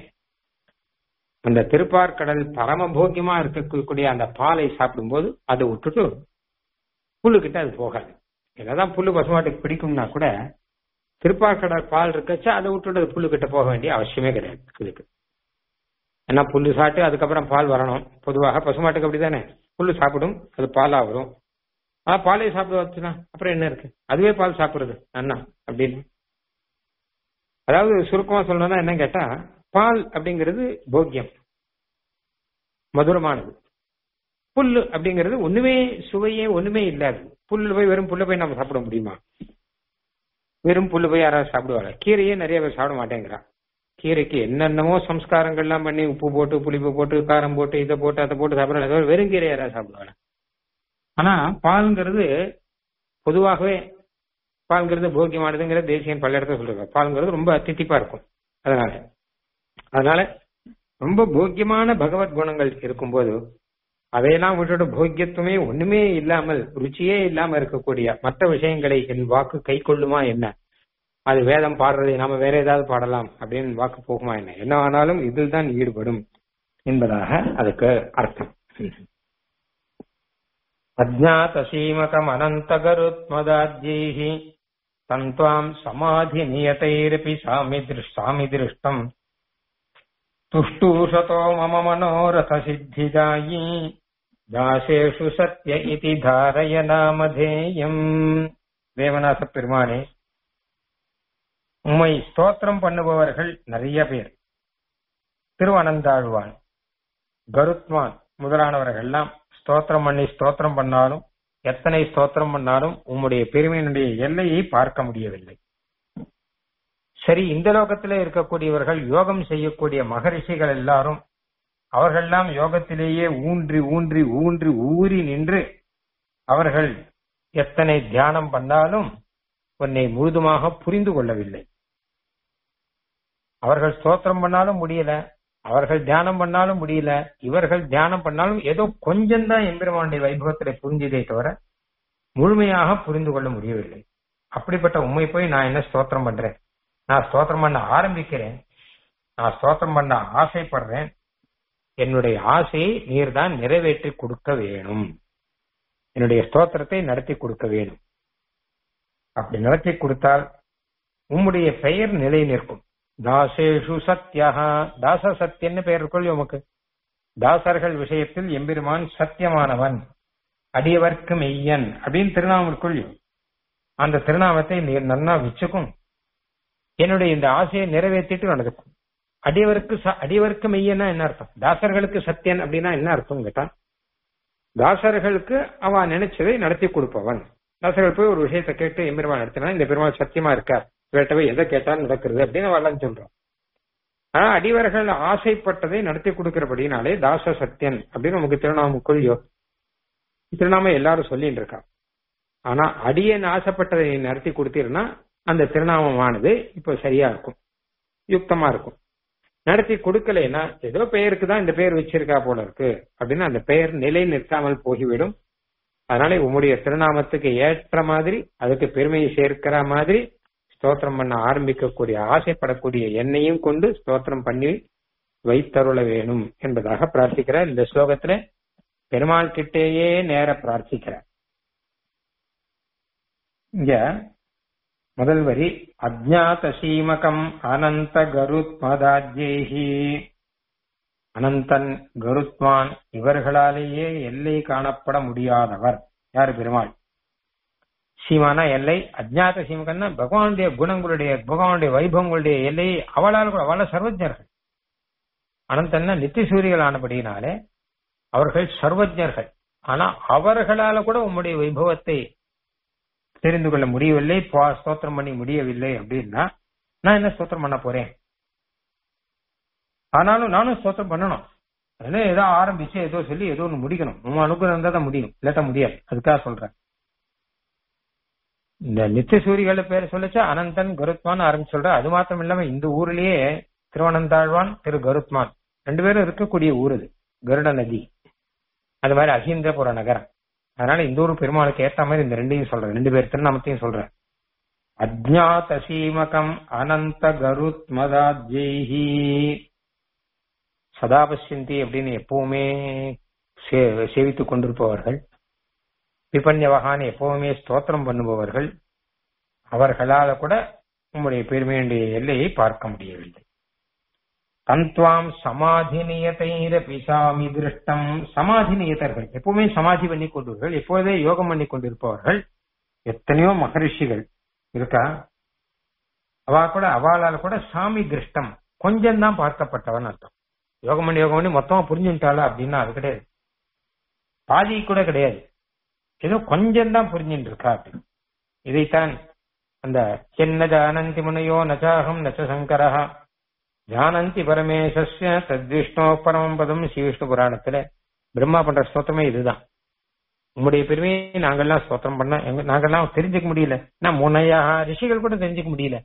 அந்த திருப்பார்கடல் பரமபோக்கியமா இருக்கக்கூடிய அந்த பாலை சாப்பிடும்போது அதை விட்டுட்டு புல்லுக்கிட்ட அது போகாது என்னதான் புல்லு பசுமாட்டுக்கு பிடிக்கும்னா கூட திருப்பார்கடல் பால் இருக்கச்சா அதை விட்டுட்டு அது புல்லுக்கிட்ட போக வேண்டிய அவசியமே கிடையாது இதுக்கு ஏன்னா புல்லு சாப்பிட்டு அதுக்கப்புறம் பால் வரணும் பொதுவாக பசுமாட்டுக்கு அப்படிதானே புல்லு சாப்பிடும் அது பாலா வரும் ஆனா பாலே சாப்பிட வச்சுனா அப்புறம் என்ன இருக்கு அதுவே பால் சாப்பிடுறது அண்ணா அப்படின்னு அதாவது சுருக்கமா சொல்லணும்னா என்ன கேட்டா பால் அப்படிங்கிறது போக்கியம் மதுரமானது புல்லு அப்படிங்கிறது ஒண்ணுமே சுவையே ஒண்ணுமே இல்லாது புல்லு போய் வெறும் புல்ல போய் நம்ம சாப்பிட முடியுமா வெறும் புல்லு போய் யாராவது சாப்பிடுவாங்க கீரையே நிறைய பேர் சாப்பிட மாட்டேங்கிறான் கீரைக்கு என்னென்னமோ சம்ஸ்காரங்கள்லாம் பண்ணி உப்பு போட்டு புளிப்பு போட்டு காரம் போட்டு இதை போட்டு அதை போட்டு சாப்பிடறாங்க வெறும் கீரை யாராவது சாப்பிடுவாங்க ஆனா பால்ங்கிறது பொதுவாகவே பால்ங்கிறது போக்கியமானதுங்கிற தேசியன் பல இடத்துல சொல்றாங்க பால்ங்கிறது ரொம்ப தித்திப்பா இருக்கும் அதனால அதனால ரொம்ப போக்கியமான பகவத் குணங்கள் இருக்கும்போது அதையெல்லாம் விட்டுட்டு போக்கியத்துவமே ஒண்ணுமே இல்லாமல் ருச்சியே இல்லாம இருக்கக்கூடிய மற்ற விஷயங்களை என் வாக்கு கை கொள்ளுமா என்ன அது வேதம் பாடுறதை நாம வேற ஏதாவது பாடலாம் அப்படின்னு வாக்கு போகுமா என்ன என்ன ஆனாலும் இதில் தான் ஈடுபடும் என்பதாக அதுக்கு அர்த்தம் அஜாத சீமகம் அனந்த கருத்மதாஜ்யைஹி தந்த்வாம் சமாதி நியதைரபி சாமி சாமி திருஷ்டம் துஷ்டூஷதோ மம மனோரத சித்திதாயி தாசேஷு சத்ய இதி தாரய நாமதேயம் தேவநாச பெருமானே உம்மை ஸ்தோத்திரம் பண்ணுபவர்கள் நிறைய பேர் திருவனந்தாழ்வான் கருத்மான் முதலானவர்கள் எல்லாம் ஸ்தோத்திரம் பண்ணி ஸ்தோத்திரம் பண்ணாலும் எத்தனை ஸ்தோத்திரம் பண்ணாலும் உம்முடைய பெருமையினுடைய எல்லையை பார்க்க முடியவில்லை சரி இந்த லோகத்திலே இருக்கக்கூடியவர்கள் யோகம் செய்யக்கூடிய மகரிஷிகள் எல்லாரும் அவர்களெல்லாம் யோகத்திலேயே ஊன்றி ஊன்றி ஊன்றி ஊறி நின்று அவர்கள் எத்தனை தியானம் பண்ணாலும் உன்னை முழுதுமாக புரிந்து கொள்ளவில்லை அவர்கள் ஸ்தோத்திரம் பண்ணாலும் முடியல அவர்கள் தியானம் பண்ணாலும் முடியல இவர்கள் தியானம் பண்ணாலும் ஏதோ கொஞ்சம் தான் எம்பெருமானுடைய வைபவத்திலே புரிஞ்சதே தவிர முழுமையாக புரிந்து கொள்ள முடியவில்லை அப்படிப்பட்ட உண்மை போய் நான் என்ன ஸ்தோத்திரம் பண்றேன் நான் ஸ்தோத்திரம் பண்ண ஆரம்பிக்கிறேன் நான் ஸ்தோத்திரம் பண்ண ஆசைப்படுறேன் என்னுடைய ஆசையை நீர் தான் நிறைவேற்றி கொடுக்க வேணும் என்னுடைய ஸ்தோத்திரத்தை நடத்தி கொடுக்க வேணும் அப்படி நடத்தி கொடுத்தால் உம்முடைய பெயர் நிலை நிற்கும் தாசேஷு சத்யா தாச சத்தியன்னு பெயர் இருக்கொள் உமக்கு தாசர்கள் விஷயத்தில் எம்பெருமான் சத்தியமானவன் அடியவர்க்கு மெய்யன் அப்படின்னு திருநாமம் கொள்ளும் அந்த திருநாமத்தை நீர் நன்னா வச்சுக்கும் என்னுடைய இந்த ஆசையை நிறைவேற்றிட்டு நடக்கும் அடியவருக்கு அடியவருக்கு மெய்யன்னா என்ன அர்த்தம் தாசர்களுக்கு சத்தியன் அப்படின்னா என்ன அர்த்தம் கேட்டா தாசர்களுக்கு அவன் நினைச்சதை நடத்தி கொடுப்பவன் தாசர்கள் போய் ஒரு விஷயத்தை கேட்டு எம்பெருமான் நடத்தினா இந்த பெருமாள் சத்தியமா இருக்கார் வேட்டவை எதை கேட்டாலும் நடக்கிறது அப்படின்னு வரலான்னு சொல்றோம் ஆனா அடிவர்கள் ஆசைப்பட்டதை நடத்தி கொடுக்கிறபடினாலே தாச சத்தியன் அப்படின்னு நமக்கு திருநாமம் கொள்ளியோ திருநாமம் எல்லாரும் சொல்லிட்டு இருக்கா ஆனா அடியன் ஆசைப்பட்டதை நடத்தி கொடுத்தீர்னா அந்த திருநாமமானது இப்போ சரியா இருக்கும் யுக்தமா இருக்கும் நடத்தி கொடுக்கலைன்னா ஏதோ பெயருக்கு தான் இந்த பெயர் வச்சிருக்கா போல இருக்கு அப்படின்னு அந்த பெயர் நிலை நிற்காமல் போகிவிடும் அதனால உம்முடைய திருநாமத்துக்கு ஏற்ற மாதிரி அதுக்கு பெருமையை சேர்க்கிற மாதிரி ஸ்தோத்திரம் பண்ண ஆரம்பிக்கக்கூடிய ஆசைப்படக்கூடிய எண்ணெயும் கொண்டு ஸ்தோத்திரம் பண்ணி வைத்தருள வேணும் என்பதாக பிரார்த்திக்கிறார் இந்த ஸ்லோகத்துல பெருமாள் கிட்டேயே நேர பிரார்த்திக்கிறார் இங்க முதல் வரி அஜாத சீமகம் அனந்த கருத்மதாஜேஹி அனந்தன் கருத்மான் இவர்களாலேயே எல்லை காணப்பட முடியாதவர் யாரு பெருமாள் சீமானா எல்லை அஜாத சீமகன்னா பகவானுடைய குணங்களுடைய பகவானுடைய வைபவங்களுடைய எல்லை அவளால் கூட அவள சர்வஜர்கள் அனந்தன்னா நித்திசூரிகள் ஆனபடியினாலே அவர்கள் சர்வஜர்கள் ஆனா அவர்களால கூட உம்முடைய வைபவத்தை தெரிந்து கொள்ள முடியவில்லை ஸ்தோத்திரம் பண்ணி முடியவில்லை அப்படின்னா நான் என்ன ஸ்தோத்திரம் பண்ண போறேன் ஆனாலும் நானும் ஸ்தோத்திரம் பண்ணணும் அதனால ஏதோ ஆரம்பிச்சு ஏதோ சொல்லி ஏதோ ஒன்று முடிக்கணும் உங்க அனுகிரகம் இருந்தா தான் முடியும் இல்லாட்டா முடியாது அதுக்காக சொல்றேன் இந்த நித்திய சூரிகள பேர் சொல்லிச்சா அனந்தன் கருத்மான் ஆரம்பிச்சு சொல்ற அது மாத்திரம் இல்லாம இந்த ஊர்லயே திருவனந்தாழ்வான் திரு கருத்மான் ரெண்டு பேரும் இருக்கக்கூடிய ஊர் இது கருட நதி அது மாதிரி அகிந்தபுர நகரம் அதனால இந்த ஊர் பெருமாளுக்கு ஏத்த மாதிரி இந்த ரெண்டையும் சொல்றேன் ரெண்டு பேர் திருநாமத்தையும் சொல்றேன் அஜாத சீமகம் அனந்த கருத்மதாஜெய்ஹி சதாபஷ்யந்தி அப்படின்னு எப்பவுமே சேவித்துக் கொண்டிருப்பவர்கள் விபன்யவகான் எப்பவுமே ஸ்தோத்திரம் பண்ணுபவர்கள் அவர்களால கூட உம்முடைய பெருமையுடைய எல்லையை பார்க்க முடியவில்லை தந்த்வாம் சமாதி நியதைரபி சாமி திருஷ்டம் சமாதி நியதர்கள் எப்பவுமே சமாதி பண்ணி கொண்டவர்கள் எப்போதே யோகம் பண்ணி கொண்டிருப்பவர்கள் எத்தனையோ மகரிஷிகள் இருக்கா அவா கூட அவளால கூட சாமி திருஷ்டம் கொஞ்சம் தான் பார்க்கப்பட்டவன் அர்த்தம் யோகம் பண்ணி யோகம் பண்ணி மொத்தமா புரிஞ்சுட்டாளா அப்படின்னா அது கிடையாது பாதி கூட கிடையாது ஏதோ கொஞ்சம் தான் புரிஞ்சுட்டு இருக்கா அப்படின்னு இதைத்தான் அந்த என்ன ஜானந்தி முனையோ நச்சாகம் நச்ச சங்கரஹா ஜானந்தி பரமேசஸ்ய தத்விஷ்ணோ பரமம் பதம் ஸ்ரீவிஷ்ணு புராணத்துல பிரம்மா பண்ற ஸ்தோத்திரமே இதுதான் உங்களுடைய பெருமையை நாங்கெல்லாம் ஸ்தோத்திரம் பண்ண எங்க நாங்கெல்லாம் தெரிஞ்சுக்க முடியல நான் முனையா ரிஷிகள் கூட தெரிஞ்சுக்க முடியல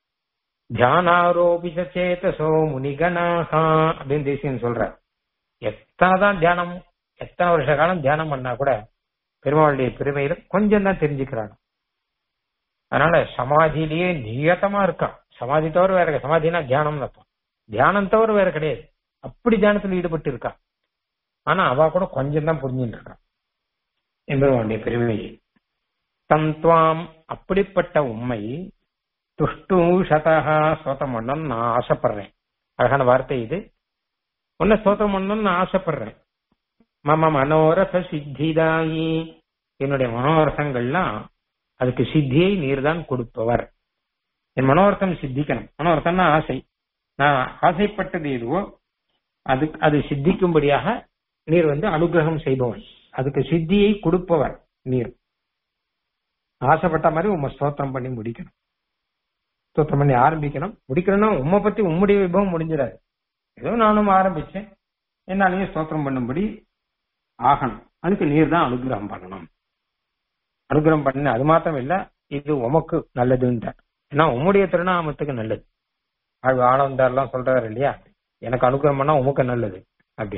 தியானாரோபிச சேதசோ முனிகனாகா அப்படின்னு தேசியன் சொல்ற எத்தனைதான் தியானம் எத்தனை வருஷ காலம் தியானம் பண்ணா கூட பெருமாளுடைய பெருமையில கொஞ்சம் தான் தெரிஞ்சுக்கிறாங்க அதனால சமாதியிலேயே நியத்தமா இருக்கான் சமாதி தவிர வேற சமாதினா தியானம் அர்த்தம் தியானம் தவிர வேற கிடையாது அப்படி தியானத்துல ஈடுபட்டு இருக்கா ஆனா அவ கூட கொஞ்சம் தான் புரிஞ்சுட்டு இருக்கான் என்பவனுடைய பெருமையை தந்த்வாம் அப்படிப்பட்ட உண்மை துஷ்டு சதகா ஸ்தோத்திரம் பண்ணணும்னு நான் ஆசைப்படுறேன் அழகான வார்த்தை இது உன்ன ஸ்தோத்திரம் பண்ணணும்னு நான் ஆசைப்படுறேன் மம மனோரச சித்திதாயி என்னுடைய மனோரசங்கள்லாம் அதுக்கு சித்தியை நீர் தான் கொடுப்பவர் என் மனோரத்தம் சித்திக்கணும் மனோரத்தம்னா ஆசை நான் ஆசைப்பட்டது எதுவோ அது அது சித்திக்கும்படியாக நீர் வந்து அனுகிரகம் செய்பவன் அதுக்கு சித்தியை கொடுப்பவர் நீர் ஆசைப்பட்ட மாதிரி உங்க ஸ்தோத்திரம் பண்ணி முடிக்கணும் ஸ்தோத்திரம் பண்ணி ஆரம்பிக்கணும் முடிக்கணும்னா உண்மை பத்தி உம்முடைய விபவம் முடிஞ்சிடாது ஏதோ நானும் ஆரம்பிச்சேன் என்னாலையும் ஸ்தோத்திரம் பண்ணும்படி ஆகணும் அதுக்கு நீர் தான் அனுகிரகம் பண்ணணும் அனுகிரகம் பண்ண அது மாத்திரம் இல்ல இது உமக்கு நல்லதுன்ற ஏன்னா உம்முடைய திருநாமத்துக்கு நல்லது அது ஆனந்தாரெல்லாம் சொல்றாரு இல்லையா எனக்கு அனுகிரகம் பண்ணா உமக்கு நல்லது அப்படி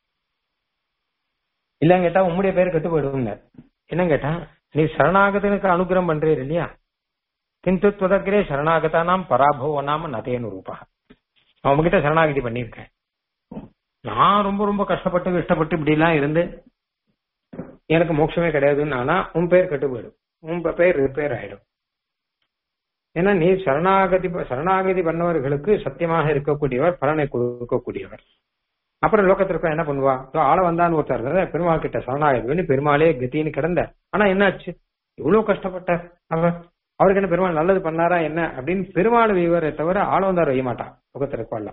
இல்லன்னு கேட்டா உம்முடைய பேர் கெட்டு போயிடுங்க என்ன கேட்டா நீ சரணாகதனுக்கு அனுகிரகம் பண்றீர் இல்லையா கிந்து துவதற்கிறே சரணாகதா நாம் பராபவ நாம நதேனு ரூபா நான் உங்ககிட்ட சரணாகதி பண்ணியிருக்கேன் நான் ரொம்ப ரொம்ப கஷ்டப்பட்டு இஷ்டப்பட்டு இப்படி எல்லாம் இருந்து எனக்கு மோட்சமே கிடையாதுன்னு ஆனா உன் பேர் கெட்டு போயிடும் உன் பேர் ரிப்பேர் ஆயிடும் ஏன்னா நீ சரணாகதி சரணாகதி பண்ணவர்களுக்கு சத்தியமாக இருக்கக்கூடியவர் பலனை கொடுக்கக்கூடியவர் அப்புறம் லோகத்திற்கு என்ன பண்ணுவா இதோ ஆள வந்தான்னு ஒருத்தர் இருந்தாரு, பெருமாள் கிட்ட சரணாகி பெருமாளே கத்தின்னு கிடந்த ஆனா என்னாச்சு இவ்வளவு கஷ்டப்பட்டார் அவர் அவருக்கு என்ன பெருமாள் நல்லது பண்ணாரா என்ன அப்படின்னு பெருமாள் விவரை தவிர ஆள வந்தார் வைய மாட்டான் லோகத்திற்கு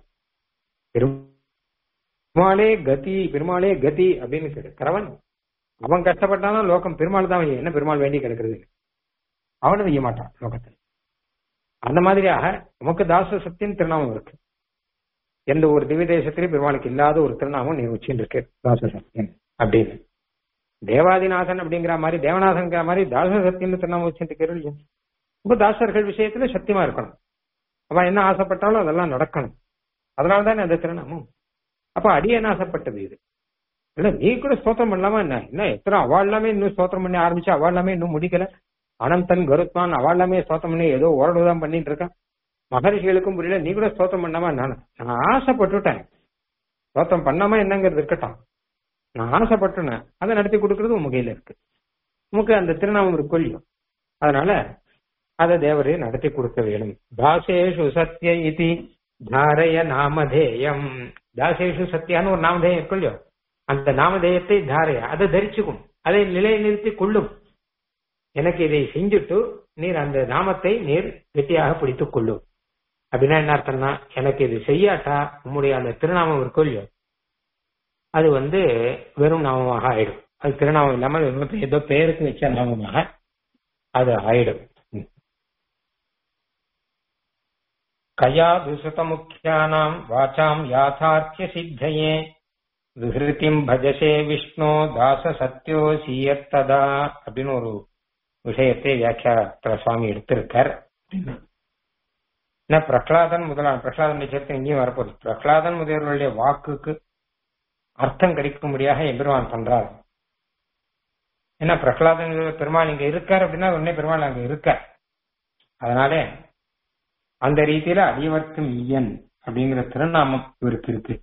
பெருமாளே கதி பெருமாளே கதி அப்படின்னு கிடக்கிறவன் அவன் கஷ்டப்பட்டாலும் லோகம் பெருமாள் தான் வையும். என்ன பெருமாள் வேண்டி கிடக்கிறது அவனும் வைய மாட்டான் லோகத்தில் அந்த மாதிரியாக உமக்கு தாச சத்தியம் திருநாமம் இருக்கு எந்த ஒரு திவ்ய தேசத்திலையும் பெருமாளுக்கு இல்லாத ஒரு திருநாமம் நீ வச்சுட்டு இருக்கு தாச சத்தியம் அப்படின்னு தேவாதிநாதன் அப்படிங்கிற மாதிரி தேவநாதன்கிற மாதிரி தாச சத்தியம்னு திருநாமம் வச்சுட்டு இருக்கிறது ரொம்ப தாசர்கள் விஷயத்துல சத்தியமா இருக்கணும் அவன் என்ன ஆசைப்பட்டாலும் அதெல்லாம் நடக்கணும் அதனால தானே அந்த திருநாமம் அப்ப அடியேன் ஆசைப்பட்டது இது இல்ல நீ கூட ஸ்தோத்திரம் பண்ணலாமா என்ன என்ன எத்தனை அவா எல்லாமே இன்னும் ஸ்தோத்திரம் பண்ணி ஆரம்பிச்சு அவா எல்லாமே இன்னும் முடிக்கல அனந்தன் கருத்மான் அவா எல்லாமே ஸ்தோத்திரம் பண்ணி ஏதோ ஓரளவு தான் பண்ணிட்டு இருக்கான் மகரிஷிகளுக்கும் புரியல நீ கூட ஸ்தோத்திரம் பண்ணாமா நான் நான் ஆசைப்பட்டுட்டேன் ஸ்தோத்திரம் பண்ணாம என்னங்கிறது இருக்கட்டும் நான் ஆசைப்பட்டுனேன் அதை நடத்தி கொடுக்கறது உங்க கையில இருக்கு உமக்கு அந்த திருநாமம் இருக்கும் இல்லையோ அதனால அதை தேவரே நடத்தி கொடுக்க வேணும் தாசேஷு சத்ய இதி தாரய நாமதேயம் தாசேஷு சத்யான்னு ஒரு நாமதேயம் இருக்கும் இல்லையோ அந்த நாமதேயத்தை தாரைய அதை தரிச்சுக்கும் அதை நிலைநிறுத்தி கொள்ளும் எனக்கு இதை செஞ்சுட்டு நீர் அந்த நாமத்தை நீர் கெட்டியாக பிடித்துக் கொள்ளும் அப்படின்னா என்ன அர்த்தம்னா எனக்கு இது செய்யாட்டா உம்முடைய அந்த திருநாமம் இருக்கும் இல்லையோ அது வந்து வெறும் நாமமாக ஆயிடும் அது திருநாமம் இல்லாமல் வெறும் ஏதோ பெயருக்கு வச்ச நாமமாக அது ஆயிடும் ம். கயா துசத முக்கியானாம் வாச்சாம் யாத்தார்த்திய சித்தையே விஹிருதிம் பஜசே விஷ்ணு தாச சத்யோ சீயத்ததா அப்படின்னு ஒரு விஷயத்தை வியாக்கியாத்திர சுவாமி எடுத்திருக்கார் என்ன பிரகலாதன் முதலான பிரகலாதன் சேர்த்து இங்கேயும் வரப்போகுது பிரகலாதன் முதல்வருடைய வாக்குக்கு அர்த்தம் கிடைக்கும்படியாக எம்பெருமான் பண்றார் ஏன்னா பிரகலாதன் பெருமாள் இங்க இருக்கார் அப்படின்னா உடனே பெருமாள் அங்க இருக்கார் அதனால அந்த ரீதியில அடியவர்க்கும் ஈயன் அப்படிங்கிற திருநாமம் இவருக்கு இருக்கு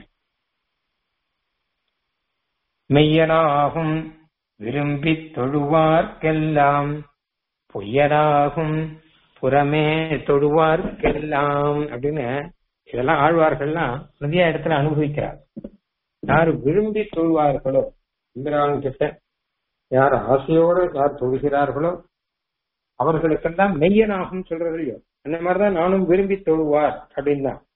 மெய்யனாகும் விரும்பித் தொழுவார்க்கெல்லாம் பொய்யனாகும் புறமே தொழுவார்க்கெல்லாம் அப்படின்னு இதெல்லாம் ஆழ்வார்கள்லாம் நிறைய இடத்துல அனுபவிக்கிறார் யார் விரும்பி தொழுவார்களோ இந்திராவன் கிட்ட யார் ஆசையோடு யார் தொழுகிறார்களோ அவர்களுக்கெல்லாம் மெய்யனாகும் சொல்றது இல்லையோ அந்த மாதிரிதான் நானும் விரும்பி தொழுவார் அப்படின்னு தான்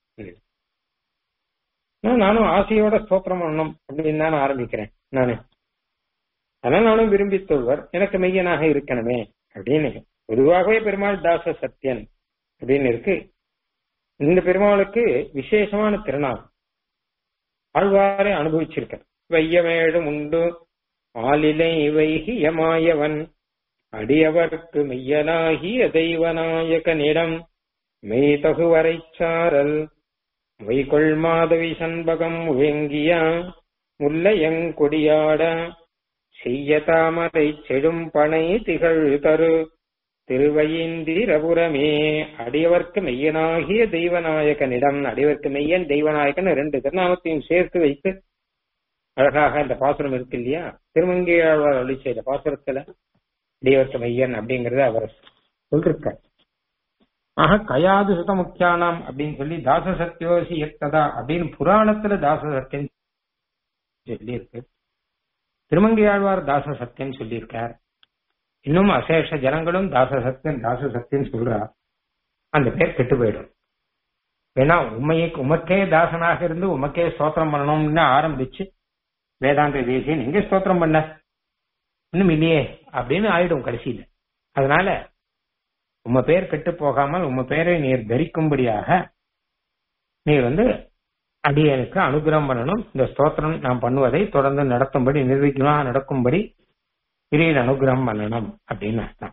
நான் நானும் ஆசையோட ஸ்தோத்திரம் பண்ணணும் அப்படின்னு தான் ஆரம்பிக்கிறேன் நானு அதனால நானும் விரும்பி தொழுவர் எனக்கு மெய்யனாக இருக்கணுமே அப்படின்னு பொதுவாகவே பெருமாள் தாச சத்யன் அப்படின்னு இருக்கு இந்த பெருமாளுக்கு விசேஷமான திருநாள் ஆழ்வாரை அனுபவிச்சிருக்க வையமேடும் உண்டு ஆலிலை வைகியமாயவன் அடியவர்க்கு மெய்யனாகிய தெய்வநாயகனிடம் மெய்தகுவரை சாரல் வைகொள் மாதவி சண்பகம் வேங்கிய முல்லையங்கொடியாட செய்ய தாமரை செடும் பனை திகழ் தரு திருவையீந்திரபுரமே அடியவர்க்கு மெய்யனாகிய தெய்வநாயகனிடம் அடியவர்க்கு மெய்யன் தெய்வநாயகன் ரெண்டு திருநாமத்தையும் சேர்த்து வைத்து அழகாக இந்த பாசுரம் இருக்கு இல்லையா திருமங்கையாழ்வார் அழி செய்த பாசுரத்துல அடியவர்க்கு மெய்யன் அப்படிங்கறத அவர் சொல்லிருக்கார் ஆக கயாது சுத முக்கியானாம் அப்படின்னு சொல்லி தாச சத்யோசி எத்ததா அப்படின்னு புராணத்துல தாச சத்தியம் சொல்லி இருக்கு திருமங்கையாழ்வார் தாச சத்தியம் சொல்லியிருக்கார் இன்னும் அசேஷ ஜனங்களும் தாச சத்தியம் தாச சத்தியம் சொல்றா அந்த பேர் கெட்டு போயிடும் ஏன்னா உண்மையை உமக்கே தாசனாக இருந்து உமக்கே ஸ்தோத்திரம் பண்ணணும்னு ஆரம்பிச்சு வேதாந்த தேசியன் எங்க ஸ்தோத்திரம் பண்ண இன்னும் இல்லையே அப்படின்னு ஆயிடும் கடைசியில அதனால உம்ம பேர் கெட்டு போகாமல் உம்ம பேரை நீர் தரிக்கும்படியாக நீர் வந்து அடியனுக்கு அனுகிரகம் பண்ணணும் இந்த ஸ்தோத்திரம் நாம் பண்ணுவதை தொடர்ந்து நடத்தும்படி நிர்விக்னா நடக்கும்படி கிரீட அனுகிரகம் பண்ணணும் அப்படின்னு அர்த்தம்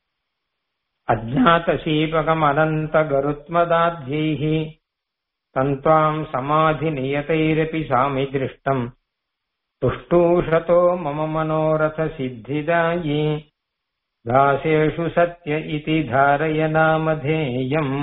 அஜாத சீபகம் அனந்த கருத்மதாத்யைஹி தந்த்வாம் சமாதி நியதைரபி சாமி திருஷ்டம் துஷ்டூஷதோ மம மனோரத சித்திதாயி தாசேஷு சத்ய இதி தாரய நாமதேயம்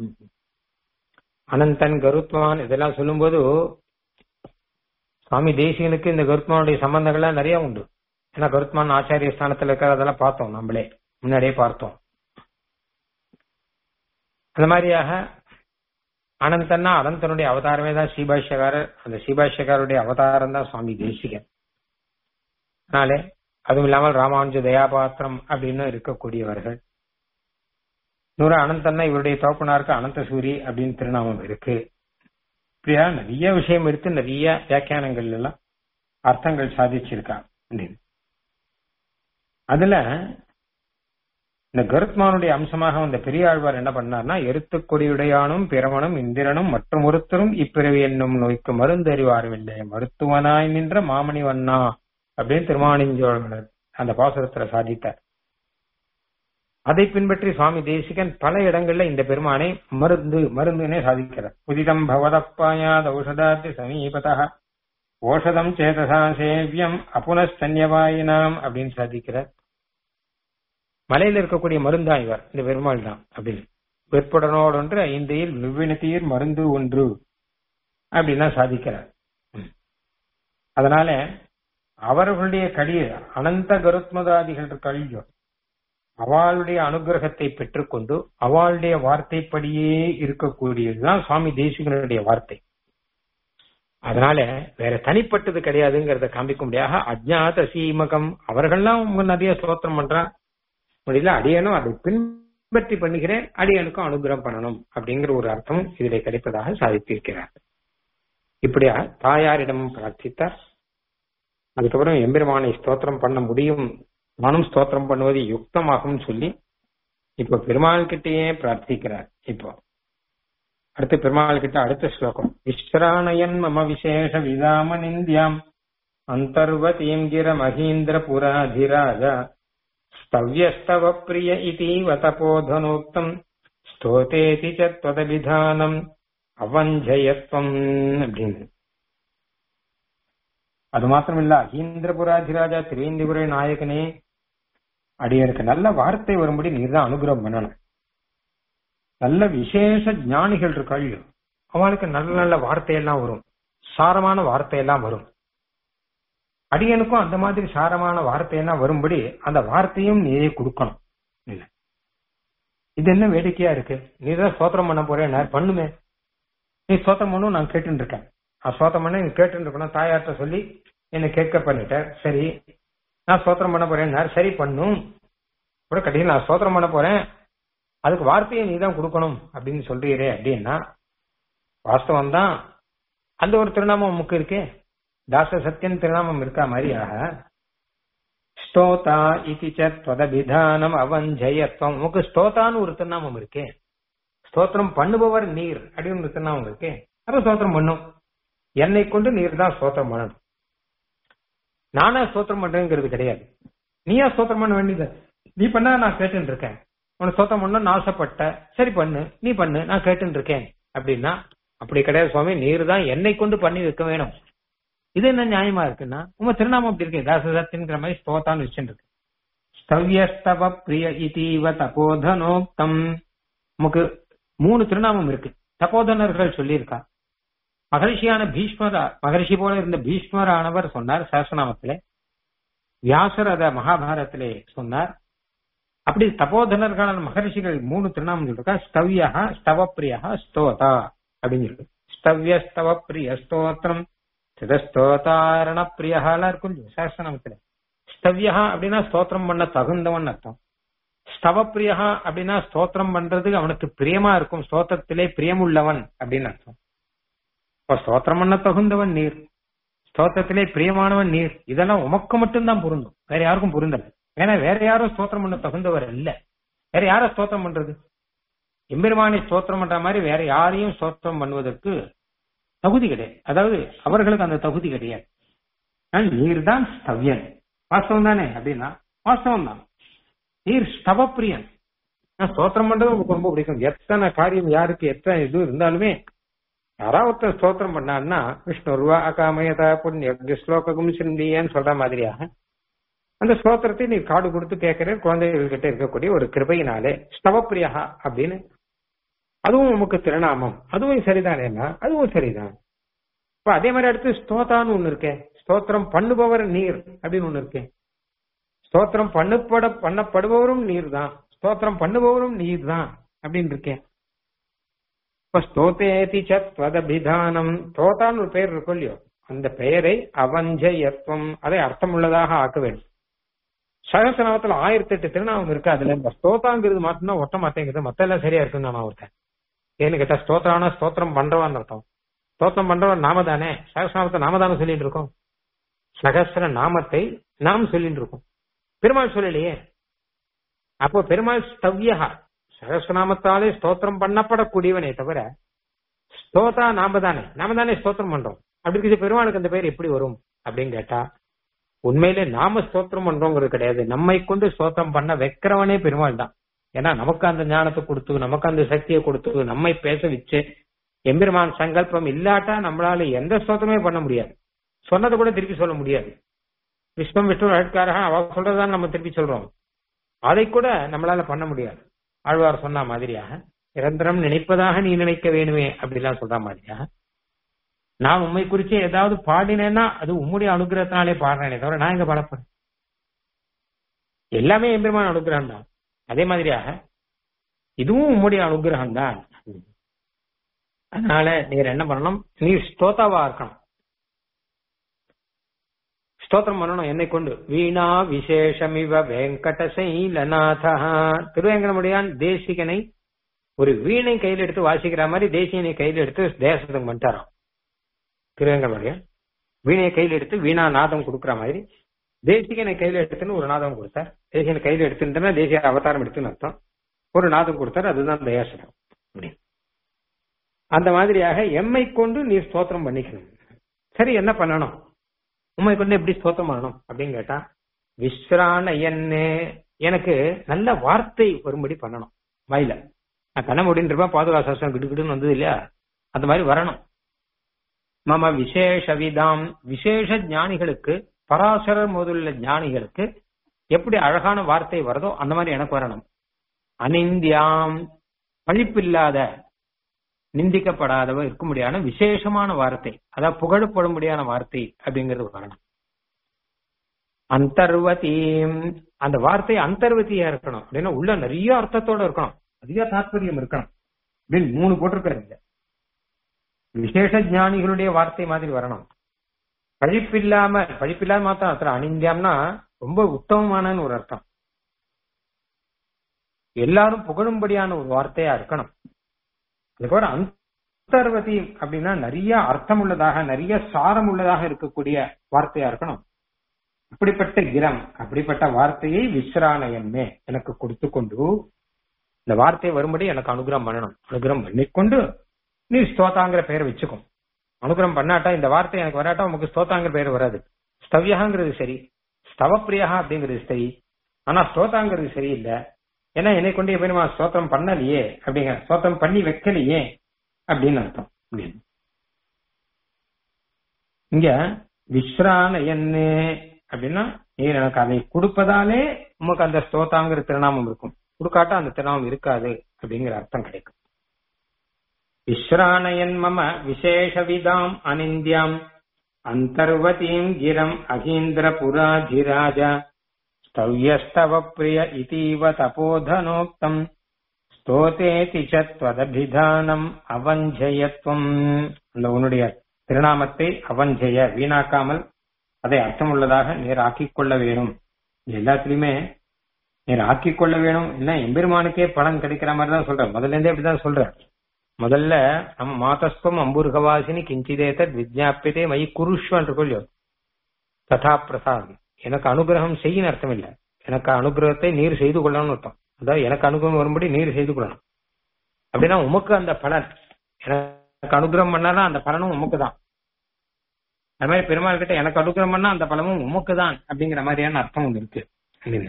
அனந்தன் கருத்மான் இதெல்லாம் சொல்லும்போது சுவாமி தேசிகனுக்கு இந்த கருத்மானுடைய சம்பந்தங்கள்லாம் நிறைய உண்டு ஏன்னா கருத்மான் ஆச்சாரிய ஸ்தானத்துல இருக்கிறதெல்லாம் பார்த்தோம் நம்மளே முன்னாடியே பார்த்தோம் அந்த மாதிரியாக அனந்தன்னா அனந்தனுடைய அவதாரமே தான் ஸ்ரீபாஷ்யக்காரர் அந்த ஸ்ரீபாஷ்யக்காரருடைய அவதாரம் தான் சுவாமி தேசிகன் அதனாலே அதுவும் இல்லாமல் ராமானுஜ தயாபாத்திரம் அப்படின்னு இருக்கக்கூடியவர்கள் இன்னொரு அனந்தன்னா இவருடைய தோப்பனாருக்கு அனந்த சூரி அப்படின்னு திருநாமம் இருக்கு இப்படியா நிறைய விஷயம் இருக்கு நிறைய வியாக்கியானங்கள் எல்லாம் அர்த்தங்கள் சாதிச்சிருக்கா அப்படின்னு அதுல இந்த கருத்மானுடைய அம்சமாக வந்த பெரியாழ்வார் என்ன பண்ணார்னா எருத்துக்கொடியுடையானும் பிரமனும் இந்திரனும் மற்றும் ஒருத்தரும் இப்பிறவி என்னும் நோய்க்கு மருந்து அறிவாருமில்லை மருத்துவனாய் நின்ற மாமணி வண்ணா அப்படின்னு திருமானிஞ்சோழர் அந்த பாசுரத்துல சாதித்தார் அதை பின்பற்றி சுவாமி தேசிகன் பல இடங்கள்ல இந்த பெருமானை மருந்து மருந்துனே சாதிக்கிறார் உதிதம் பவதப்பாயாத் ஔஷதாத்தி சமீபதா ஓஷதம் சேதசா சேவியம் அப்புனஸ்தன்யவாயினாம் அப்படின்னு சாதிக்கிறார் மலையில இருக்கக்கூடிய மருந்தா இவர் இந்த பெருமாள் தான் அப்படின்னு வெற்புடனோடொன்று ஐந்தையில் வெவ்வினத்தீர் மருந்து ஒன்று அப்படின்னா சாதிக்கிறார் அதனால அவர்களுடைய கடிய அனந்த கருத்மதாதிகள் கழியோ அவளுடைய அனுகிரகத்தை பெற்றுக்கொண்டு அவளுடைய வார்த்தைப்படியே இருக்கக்கூடியதுதான் சுவாமி தேசிகனுடைய வார்த்தை அதனால வேற தனிப்பட்டது கிடையாதுங்கிறத காமிக்க முடியாத அஜ்ஞாத சீமகம் அவர்கள்லாம் நிறைய ஸ்தோத்திரம் பண்றான் முடியல அடியனும் அதை பின்பற்றி பண்ணுகிறேன் அடியனுக்கும் அனுகிரகம் பண்ணணும் அப்படிங்கிற ஒரு அர்த்தம் இதிலே கிடைப்பதாக சாதித்திருக்கிறார் இப்படியா தாயாரிடம் பிரார்த்தித்தார் அதுக்கப்புறம் எம்பெருமானை ஸ்தோத்திரம் பண்ண முடியும் நானும் ஸ்தோத்திரம் பண்ணுவது யுக்தமாகும் சொல்லி இப்ப பெருமாள் கிட்டேயே பிரார்த்திக்கிறார் இப்போ அடுத்து பெருமாள் கிட்ட அடுத்த ஸ்லோகம் விஸ்ராணயன் மம விசேஷ விதாம நிந்தியாம் அந்தர்வதீம் கிர மகீந்திர புராதிராஜ ஸ்தவ்யஸ்தவ பிரிய இதீவ தபோதனோக்தம் ஸ்தோதேதி சத்வதவிதானம் அவஞ்சயத்வம் அப்படின்னு அது மாத்திரம் இல்ல அகீந்திரபுராதிராஜா திருவேந்திபுர நாயகனே அடியனுக்கு நல்ல வார்த்தை வரும்படி நீர் தான் அனுகிரகம் பண்ணணும் நல்ல விசேஷ ஞானிகள் இருக்காள் அவளுக்கு நல்ல நல்ல வார்த்தையெல்லாம் வரும் சாரமான வார்த்தையெல்லாம் வரும் அடியனுக்கும் அந்த மாதிரி சாரமான வார்த்தையெல்லாம் வரும்படி அந்த வார்த்தையும் நீயே கொடுக்கணும் இல்ல இது என்ன வேடிக்கையா இருக்கு நீ தான் ஸ்தோத்திரம் பண்ண போறேன் பண்ணுமே நீ ஸ்தோத்திரம் பண்ணும் நான் கேட்டுட்டு இருக்கேன் நான் ஸ்தோத்திரம் பண்ண நீ கேட்டு இருக்கணும் தாயார்ட்ட சொல்லி என்ன கேட்க பண்ணிட்டேன் சரி நான் ஸ்தோத்திரம் பண்ண போறேன் சரி பண்ணும் கூட கடையில் நான் ஸ்தோத்திரம் பண்ண போறேன் அதுக்கு வார்த்தையை நீ தான் கொடுக்கணும் அப்படின்னு சொல்றீரே அப்படின்னா வாஸ்தவம் தான் அந்த ஒரு திருநாமம் உமக்கு இருக்கே தாச சத்தியன் திருநாமம் இருக்கா மாதிரியாக ஸ்தோதா இதி சத்வதபிதானம் அவஞ்சயத்வம் உமக்கு ஸ்தோதான்னு ஒரு திருநாமம் இருக்கே ஸ்தோத்திரம் பண்ணுபவர் நீர் அப்படின்னு ஒரு திருநாமம் இருக்கே அப்ப ஸ்தோத்திரம் பண்ணும் என்னை கொண்டு நீர் தான் ஸ்தோத்திரம் பண்ணணும் நானா ஸ்தோத்திரம் பண்றேங்கிறது கிடையாது நீயா ஸ்தோத்திரம் பண்ண வேண்டியது நீ பண்ணா நான் கேட்டுன்னு இருக்கேன் உனக்கு ஸ்தோத்திரம் பண்ணணும்னு ஆசைப்பட்ட சரி பண்ணு நீ பண்ணு நான் கேட்டுன்னு இருக்கேன் அப்படின்னா அப்படி கிடையாது சுவாமி நீர் தான் என்னை கொண்டு பண்ணி வைக்க வேணும் இது என்ன நியாயமா இருக்குன்னா உங்க திருநாமம் அப்படி இருக்கு தாசதத்தின்கிற மாதிரி ஸ்தோத்தான்னு வச்சுட்டு இருக்கு ஸ்தவ்யஸ்தவ பிரிய இதீவ தபோதனோக்தம் நமக்கு மூணு திருநாமம் இருக்கு தபோதனர்கள் சொல்லியிருக்கா மகரிஷியான பீஷ்மர் மகரிஷி போல இருந்த பீஷ்மர் ஆனவர் சொன்னார் சஹஸ்ரநாமத்திலே வியாசர் அத மகாபாரத்திலே சொன்னார் அப்படி தபோதனர்களான மகரிஷிகள் மூணு திருநாமம் சொல்லிருக்கா ஸ்தவ்யா ஸ்தவப்பிரியா ஸ்தோதா அப்படின்னு சொல்லி ஸ்தவ்ய ஸ்தவ பிரிய ஸ்தோத்திரம் சிதஸ்தோதாரண பிரியகாலாம் இருக்கும் சஹஸ்ரநாமத்துல ஸ்தவ்யா அப்படின்னா ஸ்தோத்திரம் பண்ண தகுந்தவன் அர்த்தம் ஸ்தவப்பிரியா அப்படின்னா ஸ்தோத்திரம் பண்றதுக்கு அவனுக்கு பிரியமா இருக்கும் ஸ்தோத்திரத்திலே பிரியமுள்ளவன் அப்படின்னு அர்த்தம் இப்ப ஸ்தோத்திரம் பண்ண தகுந்தவன் நீர் ஸ்தோத்திரத்திலே பிரியமானவன் நீர் இதெல்லாம் உமக்கு மட்டும்தான் பொருந்தும் வேற யாருக்கும் பொருந்தல ஏன்னா வேற யாரும் ஸ்தோத்திரம் பண்ண தகுந்தவர் இல்ல வேற யார ஸ்தோத்திரம் பண்றது எம்பெருமானை ஸ்தோத்திரம் பண்ற மாதிரி வேற யாரையும் ஸ்தோத்திரம் பண்ணுவதற்கு தகுதி கிடையாது அதாவது அவர்களுக்கு அந்த தகுதி கிடையாது நீர் தான் ஸ்தவ்யன் வாஸ்தவம் தானே அப்படின்னா வாஸ்தவம் தான் நீர் ஸ்தவப்பிரியன் நான் ஸ்தோத்திரம் பண்றது உங்களுக்கு ரொம்ப பிடிக்கும் எத்தனை காரியம் யாருக்கு எத்தனை இது இருந்தாலுமே யாராவது ஒருத்தர் ஸ்தோத்திரம் பண்ணான்னா விஷ்ணுருவா அகாமயதா புண்ணிய ஸ்லோகம் சிந்தியன்னு சொல்ற மாதிரியாக அந்த ஸ்தோத்திரத்தை நீ காடு கொடுத்து கேட்கிற குழந்தைகள் கிட்ட இருக்கக்கூடிய ஒரு கிருபையினாலே ஸ்தவப்பிரியா அப்படின்னு அதுவும் உமக்கு திருநாமம் அதுவும் சரிதானேன்னா அதுவும் சரிதான் இப்ப அதே மாதிரி அடுத்து ஸ்தோதான்னு ஒண்ணு இருக்கேன் ஸ்தோத்திரம் பண்ணுபவர் நீர் அப்படின்னு ஒண்ணு இருக்கேன் ஸ்தோத்திரம் பண்ணப்பட பண்ணப்படுபவரும் நீர் தான் ஸ்தோத்திரம் பண்ணுபவரும் நீர் தான் அப்படின்னு இருக்கேன் இப்ப ஸ்தோதேதி சத்வதபிதானம் தோதான்னு ஒரு பெயர் இருக்கும் இல்லையோ அந்த பெயரை அவஞ்சயத்துவம் அதை அர்த்தம் உள்ளதாக ஆக்க வேண்டும் சகசநாமத்துல ஆயிரத்தி எட்டு திருநாமம் இருக்கு அதுல இந்த ஸ்தோதாங்கிறது மட்டும்தான் ஒட்ட மாட்டேங்குது மத்த எல்லாம் சரியா இருக்குன்னு நான் ஒருத்தன் ஏன்னு கேட்டா ஸ்தோத்திரானா ஸ்தோத்திரம் பண்றவான்னு அர்த்தம் ஸ்தோத்திரம் பண்றவன் நாம தானே சகசநாமத்தை நாம தானே சொல்லிட்டு இருக்கோம் சகசிர நாமத்தை நாம் சொல்லிட்டு இருக்கோம் பெருமாள் சொல்லலையே அப்போ பெருமாள் ஸ்தவ்யா சகசிரநாமத்தாலே ஸ்தோத்திரம் பண்ணப்படக்கூடியவனே தவிர ஸ்தோதா நாம தானே நாம தானே ஸ்தோத்திரம் பண்றோம் அப்படி இருக்குது பெருமாளுக்கு அந்த பேர் எப்படி வரும் அப்படின்னு கேட்டா உண்மையிலே நாம ஸ்தோத்திரம் பண்றோங்கிறது கிடையாது நம்மை கொண்டு ஸ்தோத்திரம் பண்ண வைக்கிறவனே பெருமாள் தான் ஏன்னா நமக்கு அந்த ஞானத்தை கொடுத்து நமக்கு அந்த சக்தியை கொடுத்து நம்மை பேச வச்சு எம்பெருமான் சங்கல்பம் இல்லாட்டா நம்மளால எந்த ஸ்தோத்திரமே பண்ண முடியாது சொன்னதை கூட திருப்பி சொல்ல முடியாது விஷ்ணம் விஷ்ணு அழுக்காரக அவ சொல்றதான் நம்ம திருப்பி சொல்றோம் அதை கூட நம்மளால பண்ண முடியாது ஆழ்வார் சொன்ன மாதிரியாக நிரந்தரம் நினைப்பதாக நீ நினைக்க வேணுமே அப்படிலாம் சொல்ற மாதிரியாக நான் உண்மை குறிச்சு ஏதாவது பாடினேன்னா அது உம்முடைய அனுகிரகத்தினாலே பாடுறேனே தவிர நான் எங்க பாடப்போறேன் எல்லாமே எம்பெருமான அனுகிரகம் தான் அதே மாதிரியாக இதுவும் உம்முடைய அனுகிரகம் தான் அதனால நீர் என்ன பண்ணணும் நீ ஸ்தோதாவா இருக்கணும் ஸ்தோத்திரம் பண்ணணும் என்னை கொண்டு வீணா விசேஷமிவ வெங்கடசைலநாதா திருவேங்கடமுடியான் தேசிகனை ஒரு வீணை கையில் எடுத்து வாசிக்கிற மாதிரி தேசியனை கையில் எடுத்து தேசத்துக்கு பண்ணிட்டாராம் திருவேங்கடமுடியான் வீணையை கையில் எடுத்து வீணா நாதம் கொடுக்குற மாதிரி தேசிகனை கையில் எடுத்துன்னு ஒரு நாதம் கொடுத்தார் தேசியனை கையில் எடுத்துட்டா தேசிய அவதாரம் எடுத்துன்னு அர்த்தம் ஒரு நாதம் கொடுத்தார் அதுதான் தயாசனம் அப்படின்னு அந்த மாதிரியாக எம்மை கொண்டு நீ ஸ்தோத்திரம் பண்ணிக்கணும் சரி என்ன பண்ணணும் உண்மை கொண்டு எப்படி ஸ்தோத்திரம் பண்ணணும் அப்படின்னு கேட்டா விஸ்ரானயன்னு எனக்கு நல்ல வார்த்தை வரும்படி பண்ணணும் வாயில நான் பண்ண முடின்றப்ப பாதுகாசாசனம் கிடுகிடுன்னு வந்தது இல்லையா அந்த மாதிரி வரணும் மம விசேஷ விதாம் விசேஷ ஞானிகளுக்கு பராசரர் முதலுள்ள ஞானிகளுக்கு எப்படி அழகான வார்த்தை வருதோ அந்த மாதிரி எனக்கு வரணும் அனிந்தியாம் பழிப்பில்லாத நிந்திக்கப்படாதவ இருக்க முடியாத விசேஷமான வார்த்தை அதாவது புகழப்படும்படியான வார்த்தை அப்படிங்கிறது வரணும் அந்தர்வதீம் அந்த வார்த்தை அந்தர்வதியா இருக்கணும் அப்படின்னா உள்ள நிறைய அர்த்தத்தோட இருக்கணும் அதிக தாற்பயம் இருக்கணும் அப்படின்னு மூணு போட்டிருக்காரு இங்க விசேஷ ஞானிகளுடைய வார்த்தை மாதிரி வரணும் பழிப்பில்லாம பழிப்பில்லாம மாத்திரம் அர்த்தம் அனிந்தியம்னா ரொம்ப உத்தமமான ஒரு அர்த்தம் எல்லாரும் புகழும்படியான ஒரு வார்த்தையா இருக்கணும் அதுக்கப்புறம் அந்தர்வதி அப்படின்னா நிறைய அர்த்தம் உள்ளதாக நிறைய சாரம் உள்ளதாக இருக்கக்கூடிய வார்த்தையா இருக்கணும் அப்படிப்பட்ட கிரம் அப்படிப்பட்ட வார்த்தையை விஸ்ரானயன்மே எனக்கு கொடுத்து கொண்டு இந்த வார்த்தை வரும்படி எனக்கு அனுகிரகம் பண்ணணும் அனுகிரகம் பண்ணிக்கொண்டு நீ ஸ்தோதாங்கிற பெயர் வச்சுக்கும் அனுகிரகம் பண்ணாட்டா இந்த வார்த்தை எனக்கு வராட்டா உனக்கு ஸ்தோதாங்கிற பெயர் வராது ஸ்தவ்யாங்கிறது சரி ஸ்தவப்பிரியா அப்படிங்கிறது சரி ஆனா ஸ்தோதாங்கிறது சரியில்லை ஏன்னா என்னை கொண்டு எப்பயுமா ஸ்தோத்திரம் பண்ணலையே அப்படிங்கிற ஸ்தோத்திரம் பண்ணி வைக்கலையே அப்படின்னு அர்த்தம் அப்படின்னு இங்க விஸ்ரானயன்னு அப்படின்னா நீர் எனக்கு அதை கொடுப்பதாலே உமக்கு அந்த ஸ்தோதாங்கிற திருநாமம் இருக்கும் கொடுக்காட்டா அந்த திருநாமம் இருக்காது அப்படிங்கிற அர்த்தம் கிடைக்கும் விஸ்ரானயன் மம விசேஷவிதாம் அனிந்தியாம் அந்தர்வதீம் கிரம் அகீந்திர புராதிராஜ स्तव्यस्तव प्रिय इतीव तपोधनोक्तम् ஸ்தோதேதி சத்வதபிதானம் அவஞ்சயத்துவம் அந்த உன்னுடைய திருநாமத்தை அவஞ்சய வீணாக்காமல் அதை அர்த்தமுள்ளதாக நேர் ஆக்கிக் கொள்ள வேணும் எல்லாத்துலயுமே நேர் ஆக்கிக் கொள்ள வேணும் என்ன எம்பெருமானுக்கே பலன் கிடைக்கிற மாதிரி தான் சொல்ற முதல்ல இருந்தே அப்படிதான் சொல்ற முதல்ல நம்ம மாதஸ்துவம் அம்பூர்கவாசினி கிஞ்சிதேதத் விஜாபியதே மை குருஷ்வன் இருக்கோ ததா பிரசாத் எனக்கு அனுகிரகம் செய்யின்னு அர்த்தம் இல்ல எனக்கு அனுகிரகத்தை நீர் செய்து கொள்ளணும்னு அர்த்தம் அதாவது எனக்கு அனுகிரகம் வரும்படி நீர் செய்து கொள்ளணும் அப்படின்னா உமக்கு அந்த பலன் எனக்கு அனுகிரகம் பண்ணாதான் அந்த பலனும் உமக்கு தான் அது மாதிரி பெருமாள் கிட்ட எனக்கு அனுகிரகம் பண்ணா அந்த பலமும் உமக்கு தான் அப்படிங்கிற மாதிரியான அர்த்தம் ஒன்று இருக்கு அப்படின்னு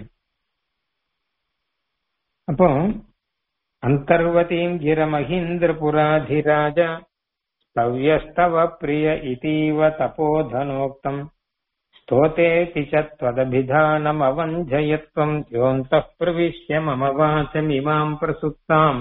அப்போ அந்தர்வதீம் கிரமஹீந்திர புராதிராஜ ஸ்தவ்யஸ்தவ பிரிய இதீவ தபோதனோக்தம் स्तोतेति च त्वदभिधानमवञ्जयत्वम् योऽन्तः प्रविश्य मम वाचमिमाम् प्रसुप्ताम्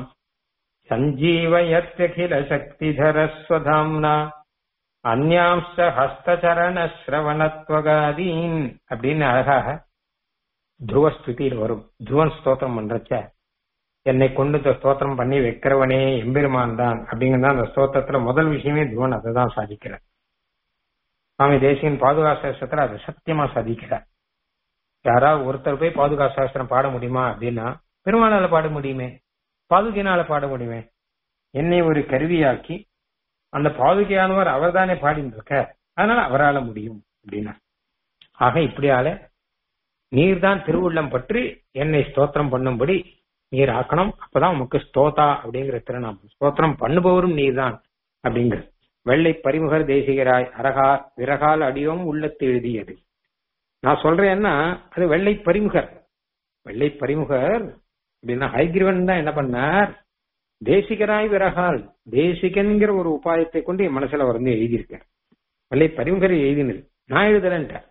सञ्जीवयत्यखिलशक्तिधरस्वधाम्ना अन्यांश्च ஹஸ்தச்சரணஸ்ரவணத்வகாதீன் அப்படின்னு அழகாக துருவ ஸ்துதியில் வரும் துருவன் ஸ்தோத்திரம் பண்றச்ச என்னை கொண்டு இந்த ஸ்தோத்திரம் பண்ணி வைக்கிறவனே எம்பெருமான் தான் அப்படிங்கிறது அந்த ஸ்தோத்திரத்துல முதல் விஷயமே துவன் அதை தான் சாதிக்கிறார் சுவாமி தேசியன் பாதுகா சாஸ்திரத்துல அதை சத்தியமா சாதிக்கிறார் யாராவது ஒருத்தர் போய் பாதுகா சாஸ்திரம் பாட முடியுமா அப்படின்னா பெருமாளால பாட முடியுமே பாதுகையினால பாட முடியுமே என்னை ஒரு கருவியாக்கி அந்த பாதுகையானவர் அவர் தானே பாடிட்டு இருக்க அதனால அவரால முடியும் அப்படின்னா ஆக இப்படியால நீர் தான் திருவுள்ளம் பற்றி என்னை ஸ்தோத்திரம் பண்ணும்படி நீர் ஆக்கணும் அப்பதான் உமக்கு ஸ்தோதா அப்படிங்கிற திருநாமம் ஸ்தோத்திரம் பண்ணுபவரும் நீர் தான் அப்படிங்கிற வெள்ளை பரிமுகர் தேசிகராய் அரகா விரகால் அடியோம் உள்ளத்து எழுதியது நான் சொல்றேன்னா அது வெள்ளை பரிமுகர் வெள்ளை பரிமுகர் அப்படின்னா ஹைகிரவன் தான் என்ன பண்ணார் தேசிகராய் விரகால் தேசிகன்கிற ஒரு உபாயத்தை கொண்டு என் மனசுல அவர் வந்து எழுதியிருக்கார் வெள்ளை பரிமுகர் எழுதினது நான் எழுதலன்ட்டேன்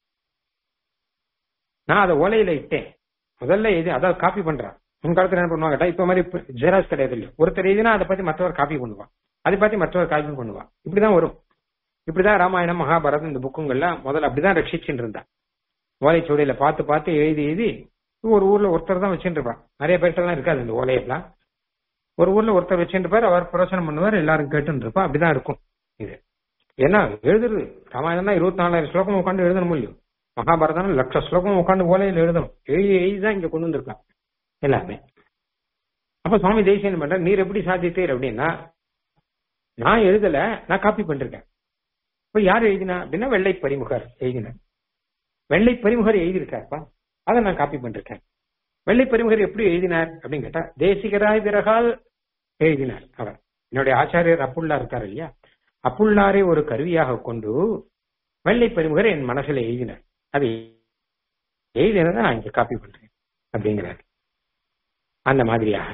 நான் அதை ஓலையில இட்டேன் முதல்ல எழுதி அதாவது காப்பி பண்றேன் முன் காலத்துல என்ன பண்ணுவாங்க இப்ப மாதிரி ஜெராக்ஸ் கிடையாது இல்லையா ஒருத்தர் எழுதினா அதை பத்தி மற்றவர் காப்பி பண்ணுவான் அதை பத்தி மற்றவர் காப்பி பண்ணுவான் இப்படிதான் வரும் இப்படிதான் ராமாயணம் மகாபாரதம் இந்த புக்குங்கள்லாம் முதல்ல அப்படிதான் ரட்சிச்சுட்டு இருந்தா ஓலைச்சுவடியில பார்த்து பார்த்து எழுதி எழுதி ஒரு ஊர்ல ஒருத்தர் தான் வச்சுட்டு இருப்பான் நிறைய பேர்ட்டெல்லாம் இருக்காது இந்த ஓலையெல்லாம் ஒரு ஊர்ல ஒருத்தர் வச்சுட்டு இருப்பார் அவர் பிரச்சனை பண்ணுவார் எல்லாரும் கேட்டுன்னு இருப்பா அப்படிதான் இருக்கும் இது ஏன்னா எழுதுறது ராமாயணம் தான் இருபத்தி நாலாயிரம் ஸ்லோகம் உட்காந்து எழுதணும் இல்லையோ மகாபாரதம் லட்ச ஸ்லோகம் உட்காந்து ஓலையில் எழுதணும் எழுதி எழுதி தான் இங்க கொண்டு வந்திருக்கான் எல்லாமே அப்ப சுவாமி தேசியன் பண்ற நீர் எப்படி சாதித்தீர் அப்படின்னா நான் எழுதல நான் காப்பி பண்ணிருக்கேன் இப்ப யார் எழுதினா அப்படின்னா வெள்ளை பரிமுகர் எழுதினார் வெள்ளை பரிமுகர் எழுதியிருக்காருப்பா அதை நான் காப்பி பண்ணிருக்கேன் வெள்ளை பரிமுகர் எப்படி எழுதினார் அப்படின்னு கேட்டா தேசிகராய் விரகால் எழுதினார் அவர் என்னுடைய ஆச்சாரியர் அப்புல்லா இருக்கார் இல்லையா அப்புல்லாரை ஒரு கருவியாக கொண்டு வெள்ளை பரிமுகர் என் மனசுல எழுதினார் அது எழுதினதை நான் இங்க காப்பி பண்றேன் அப்படிங்கிறார் அந்த மாதிரியாக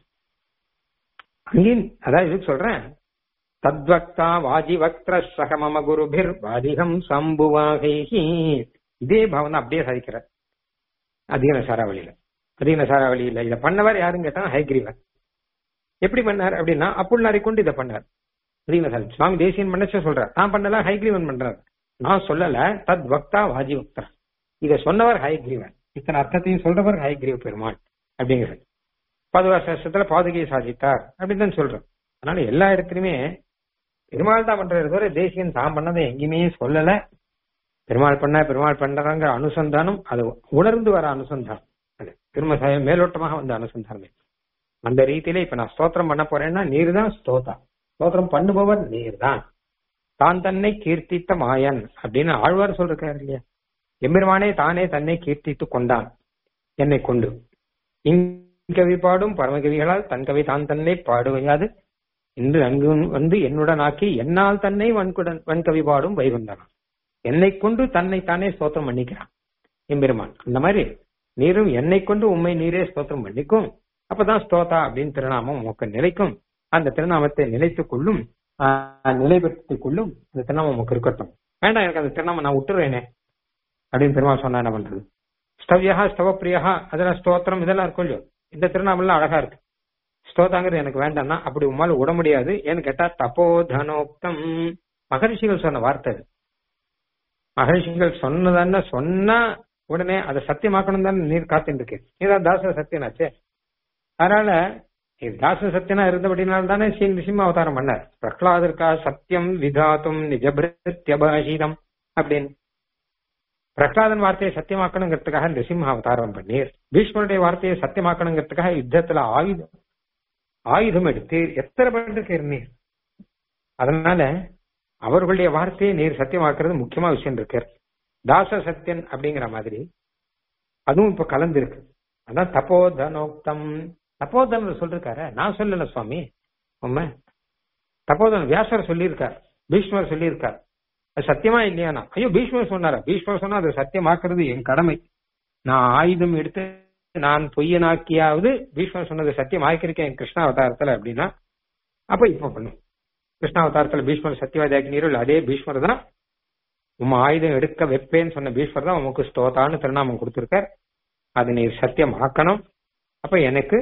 அங்கேயும் அதான் இதுக்கு சொல்றேன் தத்வக்தா வாஜிவக்திர சகமம குருபிர் வாதிகம் சம்புவாகைஹி இதே பாவம் அப்படியே சாதிக்கிறார் அதிகன சாராவளியில அதிகன சாராவளியில இதை பண்ணவர் யாருன்னு கேட்டா ஹைகிரீவன் எப்படி பண்ணார் அப்படின்னா அப்புள்ளாரை கொண்டு இதை பண்ணார் அதிகன சாரி சுவாமி தேசியன் பண்ணச்ச சொல்றார் நான் பண்ணல ஹைகிரீவன் பண்றார் நான் சொல்லல தத் வக்தா வாஜி வக்தர் இதை சொன்னவர் ஹைகிரீவன் இத்தனை அர்த்தத்தையும் சொல்றவர் ஹைகிரீவ பெருமாள் அப்படிங்கிறது பாதுகா சாஸ்திரத்துல பாதுகையை சாதித்தார் அப்படின்னு தான் சொல்றோம் அதனால எல்லா இடத்துலயுமே பெருமாள் தான் பண்றது தவிர தேசியன் தான் பண்ணதை எங்கேயுமே சொல்லல பெருமாள் பண்ண பெருமாள் பண்றாங்க அனுசந்தானம் அது உணர்ந்து வர அனுசந்தானம் அது திரும்ப மேலோட்டமாக வந்த அனுசந்தானமே அந்த ரீதியில இப்ப நான் ஸ்தோத்திரம் பண்ண போறேன்னா நீர் தான் ஸ்தோதா ஸ்தோத்திரம் பண்ணுபவர் நீர் தான் தான் தன்னை கீர்த்தித்த மாயன் அப்படின்னு ஆழ்வார் சொல்றாரு இல்லையா எம்பெருமானே தானே தன்னை கீர்த்தித்து கொண்டான் என்னை கொண்டு இங்கவி பாடும் பரமகவிகளால் தன் கவி தான் தன்னை பாடுவையாது இன்று அங்கு வந்து என்னுடன் ஆக்கி என்னால் தன்னை வன்குடன் வன்கவி பாடும் வைகுந்தனான் என்னை கொண்டு தன்னை தானே ஸ்தோத்திரம் பண்ணிக்கிறான் எம்பெருமான் அந்த மாதிரி நீரும் என்னை கொண்டு உண்மை நீரே ஸ்தோத்திரம் பண்ணிக்கும் அப்பதான் ஸ்தோதா அப்படின்னு திருநாமம் உமக்கு நிலைக்கும் அந்த திருநாமத்தை நிலைத்துக் கொள்ளும் நிலைபெற்றுக் கொள்ளும் அந்த திருநாமம் உமக்கு இருக்கட்டும் வேண்டாம் எனக்கு அந்த திருநாமம் நான் விட்டுருவேனே அப்படின்னு பெருமாள் சொன்னா என்ன பண்றது ஸ்தவ்யா ஸ்தவப்பிரியா அதெல்லாம் ஸ்தோத்திரம் இதெல்லாம் இருக்கும் இல்லையோ இந்த திருநாமெல்லாம் அழகா இருக்கு ஸ்தோதாங்கிறது எனக்கு வேண்டாம்னா அப்படி உமால விட முடியாது ஏன்னு கேட்டா தபோதனோக்தம் மகரிஷிகள் சொன்ன வார்த்தை அது மகரிஷிகள் சொன்னதான சொன்னா உடனே அதை சத்தியமாக்கணும் தானே நீர் காத்துட்டு இருக்கு நீதான் தாச சத்தியனாச்சே அதனால தாச சத்தியனா இருந்தபடினால தானே ஸ்ரீ நிசிம்ம அவதாரம் பண்ணார் பிரகலாதற்கா சத்தியம் விதாத்தும் நிஜபிரத்யபாஷிதம் அப்படின்னு பிரகலாதன் வார்த்தையை சத்தியமாக்கணுங்கிறதுக்காக நிருசிம்ம அவதாரம் பண்ணீர் பீஷ்மருடைய வார்த்தையை சத்தியமாக்கணுங்கிறதுக்காக யுத்தத்துல ஆயுதம் ஆயுதம் எடுத்து எத்தனை பண்ணிருக்கீர் நீர் அதனால அவர்களுடைய வார்த்தையை நீர் சத்தியமாக்குறது முக்கியமா விஷயம் இருக்கார் தாச சத்தியன் அப்படிங்கிற மாதிரி அதுவும் இப்ப கலந்து இருக்கு அதான் தப்போதனோக்தம் தப்போதனர் சொல்லிருக்காரு நான் சொல்லல சுவாமி உண்மை தப்போதன் வியாசர் சொல்லியிருக்கார் பீஷ்மர் சொல்லியிருக்கார் அது சத்தியமா இல்லையானா ஐயோ பீஷ்மர் சொன்னாரா பீஷ்மர் சொன்னா அது சத்தியமாக்குறது என் கடமை நான் ஆயுதம் எடுத்து நான் பொய்யனாக்கியாவது பீஷ்மர் சொன்னது சத்தியம் ஆக்கியிருக்கேன் கிருஷ்ண அவதாரத்துல அப்படின்னா அப்ப இப்ப பண்ணும் கிருஷ்ண அவதாரத்துல பீஷ்மர் சத்தியவாதி ஆக்கினீரோ அதே பீஷ்மர் தான் உம்ம ஆயுதம் எடுக்க வைப்பேன்னு சொன்ன பீஷ்மர் தான் உமக்கு ஸ்தோதான்னு திருநாமம் கொடுத்திருக்கார் அது நீர் சத்தியம் ஆக்கணும் அப்ப எனக்கு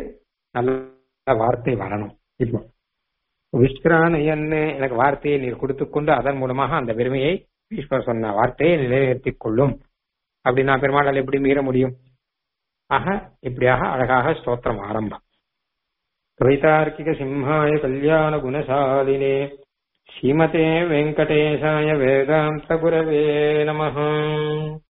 நல்ல வார்த்தை வரணும் இப்போ விஸ்கிரானையன்னு எனக்கு வார்த்தையை நீர் கொடுத்து கொண்டு அதன் மூலமாக அந்த பெருமையை ஈஸ்வர் சொன்ன வார்த்தையை நிலைநிறுத்திக் கொள்ளும் அப்படி நான் பெருமாளால் எப்படி மீற முடியும் ஆக இப்படியாக அழகாக ஸ்தோத்திரம் ஆரம்பம் कवितार्किकसिंहाय कल्याणगुणशालिने श्रीमते वेङ्कटेशाय वेदान्तगुरवे नमः